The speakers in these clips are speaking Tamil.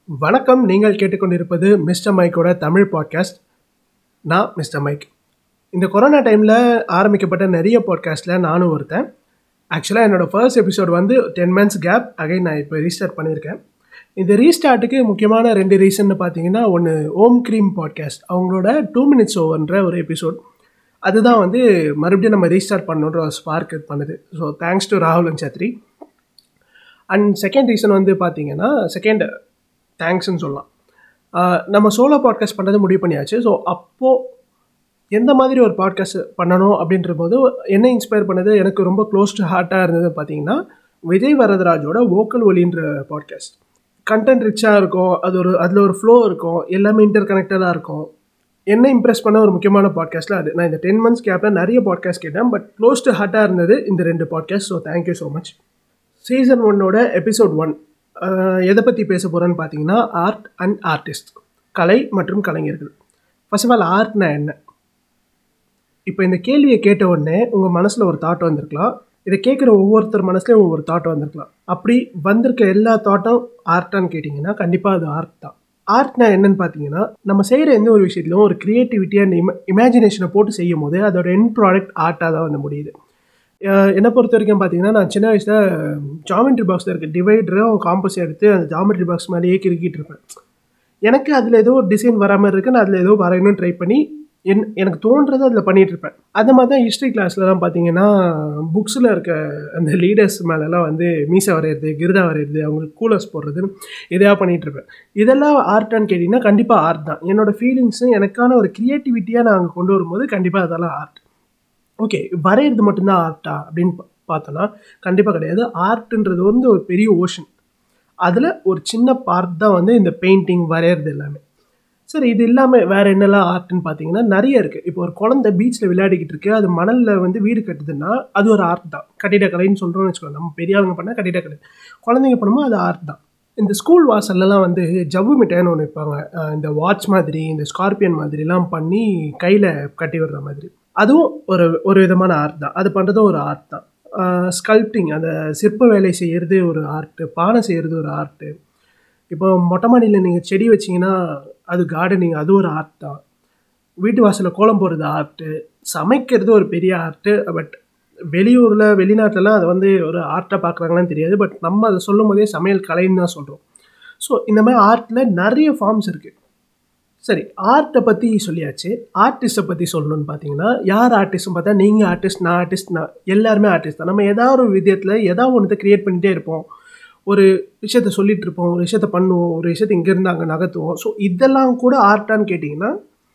வணக்கம் நீங்கள் கேட்டுக்கொண்டிருப்பது மிஸ்டர் மைக்கோட தமிழ் பாட்காஸ்ட் நான் மிஸ்டர் மைக் இந்த கொரோனா டைமில் ஆரம்பிக்கப்பட்ட நிறைய பாட்காஸ்ட்டில் நானும் ஒருத்தன் ஆக்சுவலாக என்னோடய ஃபர்ஸ்ட் எபிசோட் வந்து டென் மந்த்ஸ் கேப் அகைன் நான் இப்போ ரீஸ்டார்ட் பண்ணியிருக்கேன் இந்த ரீஸ்டார்ட்டுக்கு முக்கியமான ரெண்டு ரீசன் பார்த்தீங்கன்னா ஒன்று ஓம் க்ரீம் பாட்காஸ்ட் அவங்களோட டூ மினிட்ஸ் ஓவர்ன்ற ஒரு எபிசோட் அதுதான் வந்து மறுபடியும் நம்ம ரீஸ்டார்ட் பண்ணணுன்ற ஒரு ஸ்பார்க் பண்ணுது ஸோ தேங்க்ஸ் டு ராகுல் அண்ட் சத்ரி அண்ட் செகண்ட் ரீசன் வந்து பார்த்தீங்கன்னா செகண்ட் தேங்க்ஸ்ன்னு சொல்லலாம் ஆஹ் நம்ம சோலோ பாட்காஸ்ட் பண்ணுறது முடிவு பண்ணியாச்சு ஸோ அப்போது எந்த மாதிரி ஒரு பாட்காஸ்ட் பண்ணணும் அப்படின்ற போது என்ன இன்ஸ்பயர் பண்ணது எனக்கு ரொம்ப க்ளோஸ் டு ஹார்ட்டாக இருந்தது பார்த்தீங்கன்னா விஜய் வரதராஜோட வோக்கல் ஒலின்ற பாட்காஸ்ட் கண்டென்ட் ரிச்சாக இருக்கும் அது ஒரு அதில் ஒரு ஃப்ளோ இருக்கும் எல்லாமே இன்டர் கனெக்டடாக இருக்கும் என்ன இம்ப்ரெஸ் பண்ண ஒரு முக்கியமான பாட்காஸ்ட்டில் அது நான் இந்த டென் மந்த்ஸ் கேப்பில் நிறைய பாட்காஸ்ட் கேட்டேன் பட் க்ளோஸ் டு ஹார்ட்டாக இருந்தது இந்த ரெண்டு podcast so thank you so much season ஒன்னோட எபிசோட் ஒன் எதை பற்றி பேச போகிறேன்னு பார்த்தீங்கன்னா ஆர்ட் அண்ட் ஆர்டிஸ்ட் கலை மற்றும் கலைஞர்கள் ஃபர்ஸ்ட் ஆஃப் ஆல் ஆர்ட்னா என்ன இப்போ இந்த கேள்வியை கேட்ட உடனே உங்கள் மனசில் ஒரு தாட் வந்திருக்கலாம் இதை கேட்குற ஒவ்வொருத்தர் மனசுலையும் ஒவ்வொரு தாட் வந்திருக்கலாம் அப்படி வந்திருக்க எல்லா தாட்டும் ஆர்ட்டான்னு கேட்டிங்கன்னா கண்டிப்பாக அது ஆர்ட் தான் ஆர்ட்னா என்னன்னு பார்த்தீங்கன்னா நம்ம செய்கிற எந்த ஒரு விஷயத்துலையும் ஒரு க்ரியேட்டிவிட்டி அண்ட் இம இமேஜினேஷனை போட்டு செய்யும் போது அதோட என் ப்ராடக்ட் ஆர்ட்டாக தான் வந்து முடியுது அஹ் என்னை பொறுத்த வரைக்கும் பார்த்தீங்கன்னா நான் சின்ன வயசில் ஜாமெட்ரி பாக்ஸில் இருக்க டிவைடரும் காம்பஸ் எடுத்து அந்த ஜாமெட்ரி பாக்ஸ் மேலேயே கிறுக்கிட்டு இருப்பேன் எனக்கு அதில் ஏதோ ஒரு டிசைன் வராமல் இருக்கு நான் அதில் ஏதோ வரையணும்னு ட்ரை பண்ணி என் எனக்கு தோன்றதை அதில் பண்ணிகிட்டு இருப்பேன் அந்த மாதிரி தான் ஹிஸ்ட்ரி கிளாஸ்லலாம் பார்த்தீங்கன்னா புக்ஸில் இருக்க அந்த லீடர்ஸ் மேலெல்லாம் வந்து மீசை வரைகிறது கிருதா வரைகிறது அவங்களுக்கு கூலர்ஸ் போடுறது இதையாக பண்ணிகிட்டு இருப்பேன் இதெல்லாம் ஆர்ட்டான்னு கேட்டிங்கன்னா கண்டிப்பாக ஆர்ட் தான் என்னோடய ஃபீலிங்ஸும் எனக்கான ஒரு க்ரியேட்டிவிட்டியாக நான் அங்கே கொண்டு வரும்போது கண்டிப்பாக அதெல்லாம் ஆர்ட் ஓகே வரைகிறது மட்டும்தான் ஆர்ட்டா அப்படின்னு பா- பார்த்தோன்னா கண்டிப்பாக கிடையாது ஆர்ட்ன்றது வந்து ஒரு பெரிய ஓஷன் அதில் ஒரு சின்ன பார்ட் தான் வந்து இந்த பெயிண்டிங் வரைகிறது எல்லாமே சரி இது இல்லாமல் வேறு என்னெல்லாம் ஆர்ட்னு பார்த்தீங்கன்னா நிறைய இருக்குது இப்போ ஒரு குழந்தை பீச்சில் விளையாடிக்கிட்டு இருக்கு அது மணலில் வந்து வீடு கட்டுதுன்னா அது ஒரு ஆர்ட் தான் கட்டிடக்கலைன்னு சொல்கிறோம்னு வச்சுக்கோங்க நம்ம பெரிய ஆளுங்க பண்ணால் கட்டிடக்கலை குழந்தைங்க பண்ணும்போது அது ஆர்ட் தான் இந்த ஸ்கூல் வாசல்லலாம் வந்து ஜவ்வு மிட்டாய்னு ஒன்று வைப்பாங்க அஹ் இந்த வாட்ச் மாதிரி இந்த ஸ்கார்பியன் மாதிரிலாம் பண்ணி கையில் கட்டி விடுற மாதிரி அதுவும் ஒரு ஒரு விதமான ஆர்ட் தான் அது பண்ணுறதும் ஒரு ஆர்ட் தான் ஸ்கல்ப்டிங் அந்த சிற்ப வேலை செய்கிறது ஒரு ஆர்ட்டு பானை செய்கிறது ஒரு ஆர்ட்டு இப்போ மொட்டை மாடியில் நீங்கள் செடி வச்சீங்கன்னா அது கார்டனிங் அது ஒரு ஆர்ட் தான் வீட்டு வாசலில் கோலம் போடுறது ஆர்ட்டு சமைக்கிறது ஒரு பெரிய ஆர்ட்டு பட் வெளியூரில் வெளிநாட்டிலலாம் அதை வந்து ஒரு ஆர்ட்டாக பார்க்குறாங்களான்னு தெரியாது பட் நம்ம அதை சொல்லும் போதே சமையல் கலைன்னு தான் சொல்கிறோம் ஸோ இந்த மாதிரி ஆர்ட்டில் நிறைய ஃபார்ம்ஸ் இருக்குது சரி ஆர்ட்டை பற்றி சொல்லியாச்சு ஆர்டிஸ்ட்டை பற்றி சொல்லணும்னு பார்த்தீங்கன்னா யார் ஆர்டிஸ்ட்னு பார்த்தா நீங்கள் ஆர்டிஸ்ட் நான் ஆர்டிஸ்ட் நான் எல்லாருமே ஆர்டிஸ்ட் தான் நம்ம ஏதாவது ஒரு விதத்தில் ஏதாவது ஒன்றத்தை க்ரியேட் பண்ணிகிட்டே இருப்போம் ஒரு விஷயத்த சொல்லிட்டு இருப்போம் ஒரு விஷயத்த பண்ணுவோம் ஒரு விஷயத்த இங்கேருந்து அங்கே நகர்த்துவோம் ஸோ இதெல்லாம் கூட ஆர்ட்டான்னு கேட்டிங்கன்னா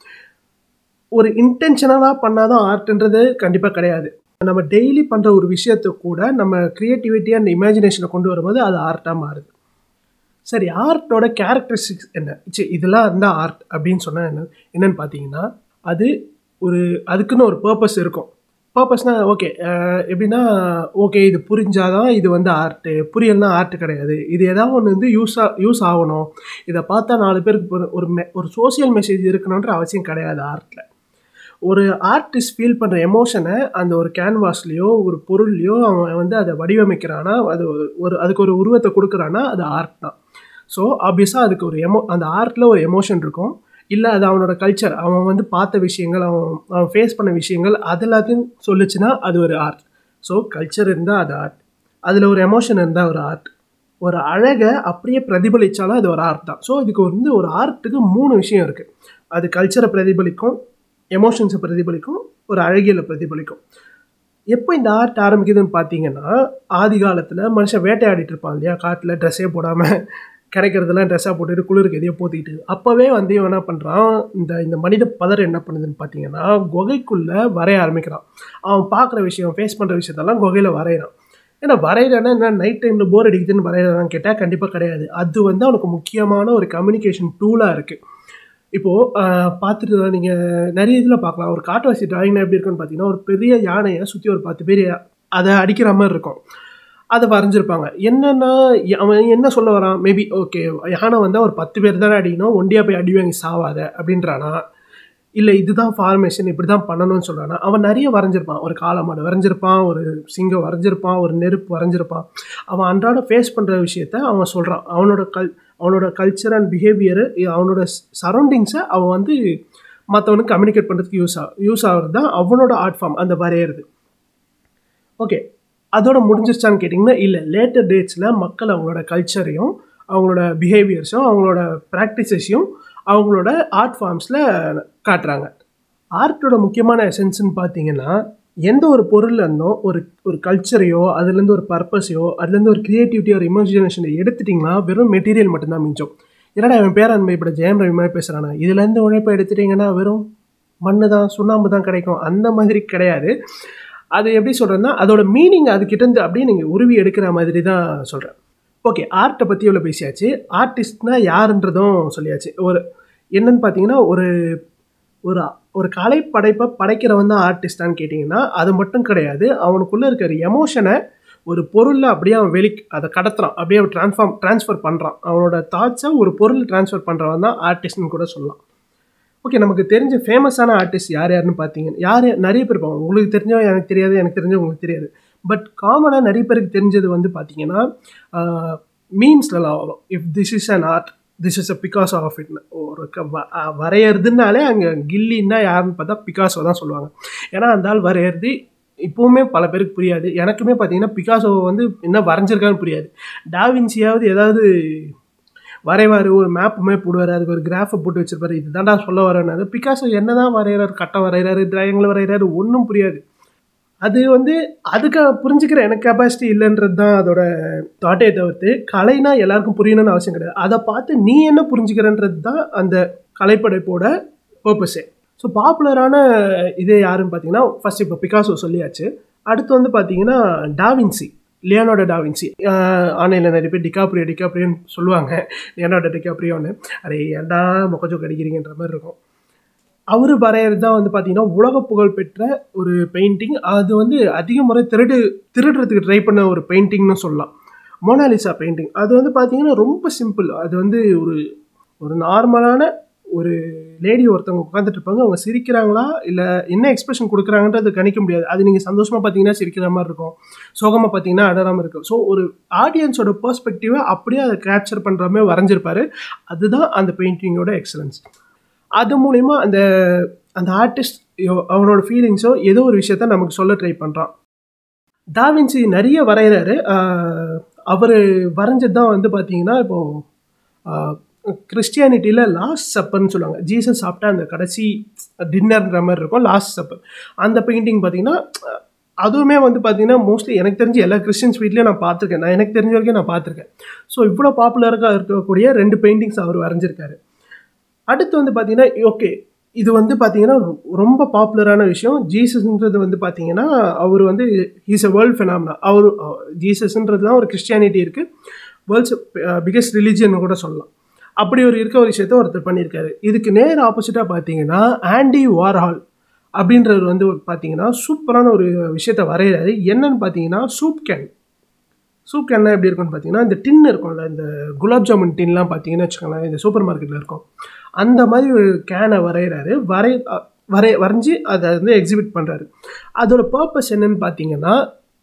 ஒரு இன்டென்ஷனலாக பண்ணாதான் ஆர்ட்ன்றது கண்டிப்பாக கிடையாது நம்ம டெய்லி பண்ணுற ஒரு விஷயத்தை கூட நம்ம க்ரியேட்டிவிட்டி அண்ட் இமேஜினேஷனை கொண்டு வரும்போது அது ஆர்ட்டாக மாறுது சரி ஆர்ட்டோட கேரக்டரிஸ்டிக்ஸ் என்ன சரி இதெல்லாம் இருந்தால் ஆர்ட் அப்படின்னு சொன்னால் என்ன என்னன்னு பார்த்தீங்கன்னா அது ஒரு அதுக்குன்னு ஒரு பர்பஸ் இருக்கும் பர்பஸ்னால் ஓகே எப்படின்னா ஓகே இது புரிஞ்சாதான் இது வந்து ஆர்ட்டு புரியலனா ஆர்ட் கிடையாது இது ஏதாவது ஒன்று வந்து யூஸாக யூஸ் ஆகணும் இதை பார்த்தா நாலு பேருக்கு ஒரு ஒரு மெ ஒரு சோஷியல் மெசேஜ் இருக்கணுன்ற அவசியம் கிடையாது ஆர்ட்டில் ஒரு ஆர்டிஸ்ட் ஃபீல் பண்ணுற எமோஷனை அந்த ஒரு கேன்வாஸ்லேயோ ஒரு பொருள்லையோ அவன் வந்து அதை வடிவமைக்கிறானா அது ஒரு- ஒரு அதுக்கு ஒரு உருவத்தை கொடுக்குறானா அது ஆர்ட் தான் ஸோ ஆப்வியஸாக அதுக்கு ஒரு எமோ அந்த ஆர்ட்டில் ஒரு எமோஷன் இருக்கும் இல்லை அது அவனோட கல்ச்சர் அவன் வந்து பார்த்த விஷயங்கள் அவன் அவன் ஃபேஸ் பண்ண விஷயங்கள் அது எல்லாத்தையும் சொல்லுச்சுன்னா அது ஒரு ஆர்ட் ஸோ கல்ச்சர் இருந்தால் அது ஆர்ட் அதில் ஒரு எமோஷன் இருந்தால் ஒரு ஆர்ட் ஒரு அழகை அப்படியே பிரதிபலித்தாலும் அது ஒரு ஆர்ட் தான் ஸோ இதுக்கு வந்து ஒரு ஆர்ட்டுக்கு மூணு விஷயம் இருக்குது அது கல்ச்சரை பிரதிபலிக்கும் எமோஷன்ஸை பிரதிபலிக்கும் ஒரு அழகியலை பிரதிபலிக்கும் எப்போ இந்த ஆர்ட் ஆரம்பிக்குதுன்னு பார்த்தீங்கன்னா ஆதி காலத்தில் மனுஷன் வேட்டையாடிட்டு இருப்பான் இல்லையா காட்டில் ட்ரெஸ்ஸே போடாமல் கிடைக்கிறதெல்லாம் ட்ரெஸ்ஸாக போட்டுட்டு குளிருக்கு எதையோ போத்திட்டு அப்போவே வந்து இவன் என்ன பண்ணுறான் இந்த இந்த மனித பதர் என்ன பண்ணுதுன்னு பார்த்தீங்கன்னா குகைக்குள்ளே வரைய ஆரம்பிக்கிறான் அவன் பார்க்குற விஷயம் ஃபேஸ் பண்ணுற விஷயத்தெல்லாம் குகையில் வரைகிறான் ஏன்னா வரைகிறானா என்ன நைட் டைமில் போர் அடிக்குதுன்னு வரைகிறான்னு கேட்டால் கண்டிப்பாக கிடையாது அது வந்து அவனுக்கு முக்கியமான ஒரு கம்யூனிகேஷன் டூலாக இருக்குது இப்போது பார்த்துட்டு நீங்கள் நிறைய இதில் பார்க்கலாம் ஒரு காட்டுவாசி டிராயிங்னா எப்படி இருக்குன்னு பார்த்தீங்கன்னா ஒரு பெரிய யானையை சுற்றி ஒரு பத்து பேர் அதை அடிக்கிற மாதிரி இருக்கும் அதை வரைஞ்சிருப்பாங்க என்னன்னா ய- அவன் என்ன சொல்ல வரான் மேபி ஓகே யானை வந்தால் ஒரு பத்து பேர் தானே அடிக்கணும் ஒண்டியாக போய் அடி வாங்கி சாவாத அப்படின்றானா இல்லை இதுதான் ஃபார்மேஷன் இப்படி தான் பண்ணணும்னு சொல்கிறானா அவன் நிறைய வரைஞ்சிருப்பான் ஒரு காளை மாடு வரைஞ்சிருப்பான் ஒரு சிங்கம் வரைஞ்சிருப்பான் ஒரு நெருப்பு வரைஞ்சிருப்பான் அவன் அன்றாட ஃபேஸ் பண்ணுற விஷயத்த அவன் சொல்கிறான் அவனோட கல் அவனோட கல்ச்சர் அண்ட் பிஹேவியரு அவனோட சரௌண்டிங்ஸை அவன் வந்து மற்றவனுக்கு கம்யூனிகேட் பண்ணுறதுக்கு யூஸ் ஆகும் யூஸ் ஆகிறது தான் அவனோட ஆர்ட் ஃபார்ம் அந்த வரையிறது ஓகே அதோட முடிஞ்சிருச்சான்னு கேட்டிங்கன்னா இல்லை லேட்டர் டேட்ஸில் மக்கள் அவங்களோட கல்ச்சரையும் அவங்களோட பிஹேவியர்ஸும் அவங்களோட ப்ராக்டிசஸையும் அவங்களோட ஆர்ட் ஃபார்ம்ஸில் காட்டுறாங்க ஆர்ட்டோட முக்கியமான எசன்ஸ்ன்னு பார்த்தீங்கன்னா எந்த ஒரு பொருள்லேருந்தும் ஒரு ஒரு கல்ச்சரையோ அதுலேருந்து ஒரு பர்பஸையோ அதுலேருந்து ஒரு க்ரியேட்டிவிட்டி ஒரு இமேஜினேஷனை எடுத்துட்டிங்கன்னா வெறும் மெட்டீரியல் மட்டும்தான் மிஞ்சம் என்னடா அவன் பேரன்மை இப்படி ஜெயம் ரவி மாதிரி பேசுகிறானா இதுலேருந்து உழைப்பை எடுத்துட்டிங்கன்னா வெறும் மண்ணு தான் சுண்ணாம்பு தான் கிடைக்கும் அந்த மாதிரி கிடையாது அது எப்படி சொல்கிறேன்னா அதோட மீனிங் அதுக்கிட்டேருந்து அப்படியே நீங்கள் உருவி எடுக்கிற மாதிரி தான் சொல்கிறேன் ஓகே ஆர்ட்டை பற்றி எவ்வளோ பேசியாச்சு ஆர்டிஸ்ட்னா யாருன்றதும் சொல்லியாச்சு ஒரு என்னன்னு பார்த்தீங்கன்னா ஒரு ஒரு ஒரு கலை படைப்பை படைக்கிறவன் தான் ஆர்டிஸ்டான்னு கேட்டிங்கன்னா அது மட்டும் கிடையாது அவனுக்குள்ளே இருக்கிற எமோஷனை ஒரு பொருளில் அப்படியே அவன் வெளி அதை கடத்துறான் அப்படியே அவன் ட்ரான்ஸ்ஃபார்ம் ட்ரான்ஸ்ஃபர் பண்ணுறான் அவனோட தாட்ஸை ஒரு பொருள் ட்ரான்ஸ்ஃபர் பண்ணுறவன் தான் ஆர்டிஸ்ட்னு கூட சொல்லலாம் ஓகே நமக்கு தெரிஞ்ச ஃபேமஸான ஆர்டிஸ்ட் யார் யாருன்னு பார்த்தீங்கன்னா யார் நிறைய பேர் இருப்பாங்க உங்களுக்கு தெரிஞ்சவங்க எனக்கு தெரியாது எனக்கு தெரிஞ்சவங்க உங்களுக்கு தெரியாது பட் காமனாக நிறைய பேருக்கு தெரிஞ்சது வந்து பார்த்தீங்கன்னா மீம்ஸ்லலாம் வரும் if this is an art this is a because of it ஒரு வரையறதுனாலே அங்கே கில்லின்னா யாருன்னு பார்த்தா பிகாசோ தான் சொல்லுவாங்க ஏன்னா அந்த ஆள் வரையறது இப்போவுமே பல பேருக்கு புரியாது எனக்குமே பார்த்தீங்கன்னா பிகாசோ வந்து என்ன வரைஞ்சிருக்கான்னு புரியாது டாவின்சியாவது ஏதாவது வரைவார் ஒரு மேப்புமே போடுவார் அதுக்கு ஒரு கிராஃபை போட்டு வச்சிருப்பாரு இதுதான்டா சொல்ல வரேன்னு பிகாசோ என்ன தான் வரைகிறாரு கட்டம் வரைகிறாரு டிராயிங்கில் வரைகிறாரு ஒன்றும் புரியாது அது வந்து அதுக்கு புரிஞ்சுக்கிற எனக்கு கெப்பாசிட்டி இல்லைன்றது தான் அதோட தாட்டே தவிர்த்து கலைனா எல்லாருக்கும் புரியணும்னு அவசியம் கிடையாது அதை பார்த்து நீ என்ன புரிஞ்சுக்கிறன்றது தான் அந்த கலைப்படைப்போட பர்பஸே ஸோ பாப்புலரான இது யாருன்னு பார்த்தீங்கன்னா ஃபர்ஸ்ட் இப்போ பிகாசோ சொல்லியாச்சு அடுத்து வந்து பார்த்தீங்கன்னா டாவின்சி லியோனோட டாவின்சி ஆன்லைனில் நிறைய பேர் டிகாப்ரியோ டிகாப்ரியோன்னு சொல்லுவாங்க லியோனோட டிகாப்ரியோன்னு அரே ஏன்டா மொக்கச்சோ கடிக்கிறீங்கன்ற மாதிரி இருக்கும் அவர் வரைகிறது தான் வந்து பார்த்தீங்கன்னா உலக புகழ் பெற்ற ஒரு பெயிண்டிங் அது வந்து அதிக முறை திருடு திருடுறதுக்கு ட்ரை பண்ண ஒரு பெயிண்டிங்னு சொல்லலாம் மோனாலிசா பெயிண்டிங் அது வந்து பார்த்தீங்கன்னா ரொம்ப சிம்பிள் அது வந்து ஒரு ஒரு நார்மலான ஒரு லேடி ஒருத்தவங்க உட்காந்துட்டு இருப்பாங்க அவங்க சிரிக்கிறாங்களா இல்லை என்ன எக்ஸ்பிரஷன் கொடுக்குறாங்கன்றது கணிக்க முடியாது அது நீங்கள் சந்தோஷமாக பார்த்தீங்கன்னா சிரிக்கிற மாதிரி இருக்கும் சோகமாக பார்த்தீங்கன்னா அடராமல் இருக்கும் ஸோ ஒரு ஆடியன்ஸோட பர்ஸ்பெக்டிவை அப்படியே அதை கேப்சர் பண்ணுற மாதிரி வரைஞ்சிருப்பாரு அதுதான் அந்த பெயிண்டிங்கோட எக்ஸலன்ஸ் அது மூலிமா அந்த அந்த ஆர்டிஸ்ட் அவனோட ஃபீலிங்ஸோ ஏதோ ஒரு விஷயத்த நமக்கு சொல்ல ட்ரை பண்ணுறான் டாவின்சி நிறைய வரைகிறாரு அவர் வரைஞ்சது தான் வந்து பார்த்தீங்கன்னா இப்போது கிறிஸ்டியானிட்டியில் லாஸ்ட் சப்பர்னு சொல்லுவாங்க ஜீசஸ் சாப்பிட்டா அந்த கடைசி டின்னர்ன்ற மாதிரி இருக்கும் லாஸ்ட் சப்பர் அந்த பெயிண்டிங் பார்த்தீங்கன்னா அதுவுமே வந்து பார்த்தீங்கன்னா மோஸ்ட்லி எனக்கு தெரிஞ்சு எல்லா கிறிஸ்டின்ஸ் வீட்லேயும் நான் பார்த்துருக்கேன் நான் எனக்கு தெரிஞ்ச வரைக்கும் நான் பார்த்துருக்கேன் ஸோ இவ்வளோ பாப்புலராக இருக்கக்கூடிய ரெண்டு பெயிண்டிங்ஸ் அவர் வரைஞ்சிருக்காரு அடுத்து வந்து பார்த்தீங்கன்னா ஓகே இது வந்து பார்த்தீங்கன்னா ரொம்ப பாப்புலரான விஷயம் ஜீசஸ்ன்றது வந்து பார்த்தீங்கன்னா அவர் வந்து ஹீஸ் அ வேர்ல்ட் ஃபினாமினா அவர் ஜீசஸ்ன்றதுலாம் ஒரு கிறிஸ்டியானிட்டி இருக்குது வேர்ல்ட்ஸ் பிகெஸ்ட் ரிலீஜியன் கூட சொல்லலாம் அப்படி ஒரு இருக்க ஒரு விஷயத்த ஒருத்தர் பண்ணியிருக்காரு இதுக்கு நேர் ஆப்போசிட்டாக பார்த்தீங்கன்னா ஆண்டி வார்ஹால் அப்படின்றவர் வந்து பார்த்தீங்கன்னா சூப்பரான ஒரு விஷயத்த வரைகிறாரு என்னன்னு பார்த்தீங்கன்னா சூப் கேன் சூப் கேன்னா எப்படி இருக்கும்னு பார்த்தீங்கன்னா இந்த டின் இருக்கும்ல இந்த குலாப் ஜாமுன் டின்லாம் பார்த்தீங்கன்னு வச்சுக்கோங்களேன் இந்த சூப்பர் மார்க்கெட்டில் இருக்கும் அந்த மாதிரி ஒரு கேனை வரைகிறாரு வரை வரை வரைஞ்சி அதை வந்து எக்ஸிபிட் பண்ணுறாரு அதோட பர்பஸ் என்னன்னு பார்த்தீங்கன்னா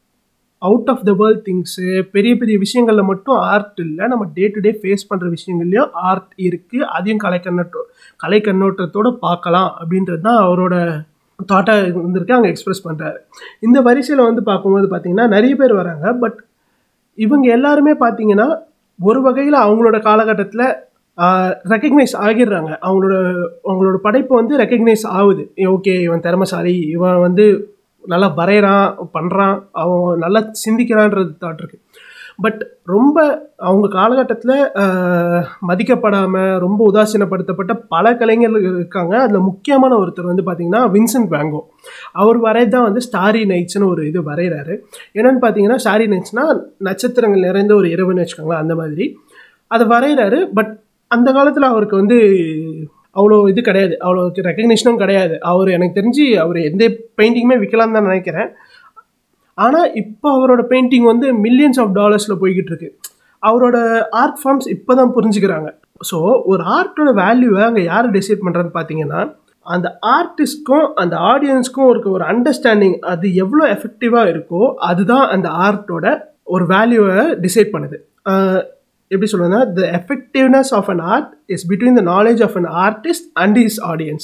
out of the world things பெரிய பெரிய விஷயங்களில் மட்டும் ஆர்ட் இல்லை நம்ம டே டு டே ஃபேஸ் பண்ணுற விஷயங்கள்லையும் ஆர்ட் இருக்குது அதையும் கலை கண்ணோட்டம் கலை கண்ணோட்டத்தோடு பார்க்கலாம் அப்படின்றது தான் அவரோட தாட்டாக இருந்திருக்கு அங்கே எக்ஸ்பிரஸ் பண்ணுறாரு இந்த வரிசையில் வந்து பார்க்கும்போது பார்த்தீங்கன்னா நிறைய பேர் வராங்க பட் இவங்க எல்லாருமே பார்த்தீங்கன்னா ஒரு வகையில் அவங்களோட காலகட்டத்தில் ரெக்கக்னைஸ் ஆகிடுறாங்க அவங்களோட அவங்களோட படைப்பு வந்து ரெக்கக்னைஸ் ஆகுது ஓகே இவன் திறமசாலி இவன் வந்து நல்லா வரைகிறான் பண்ணுறான் அவன் நல்லா சிந்திக்கிறான்றது தாட் இருக்குது பட் ரொம்ப அவங்க காலகட்டத்தில் மதிக்கப்படாமல் ரொம்ப உதாசீனப்படுத்தப்பட்ட பல கலைஞர்கள் இருக்காங்க அதில் முக்கியமான ஒருத்தர் வந்து பார்த்திங்கன்னா வின்சென்ட் வேங்கோ அவர் வரைது தான் வந்து ஸ்டாரி நைட்ஸ்னு ஒரு இது வரைகிறாரு என்னென்னு பார்த்தீங்கன்னா ஸ்டாரி நைட்ஸ்னால் நட்சத்திரங்கள் நிறைந்த ஒரு இரவுன்னு வச்சுக்கோங்களேன் அந்த மாதிரி அதை வரைகிறாரு பட் அந்த காலத்தில் அவருக்கு வந்து அவ்வளோ இது கிடையாது அவ்வளோ ரெக்கக்னிஷனும் கிடையாது அவர் எனக்கு தெரிஞ்சு அவர் எந்த பெயிண்டிங்குமே விற்கலான்னு தான் நினைக்கிறேன் ஆனால் இப்போ அவரோட பெயிண்டிங் வந்து மில்லியன்ஸ் ஆஃப் டாலர்ஸில் போய்கிட்டு இருக்கு அவரோட ஆர்ட் ஃபார்ம்ஸ் இப்போ தான் புரிஞ்சுக்கிறாங்க ஸோ ஒரு ஆர்ட்டோட வேல்யூவை அங்கே யார் டிசைட் பண்ணுறான்னு பார்த்தீங்கன்னா அந்த ஆர்டிஸ்ட்க்கும் அந்த ஆடியன்ஸ்க்கும் இருக்க ஒரு அண்டர்ஸ்டாண்டிங் அது எவ்வளோ எஃபெக்டிவாக இருக்கோ அதுதான் அந்த ஆர்ட்டோட ஒரு வேல்யூவை டிசைட் பண்ணுது எப்படி சொல்லுவேன்னா the effectiveness of an art is between the knowledge of an artist and is audience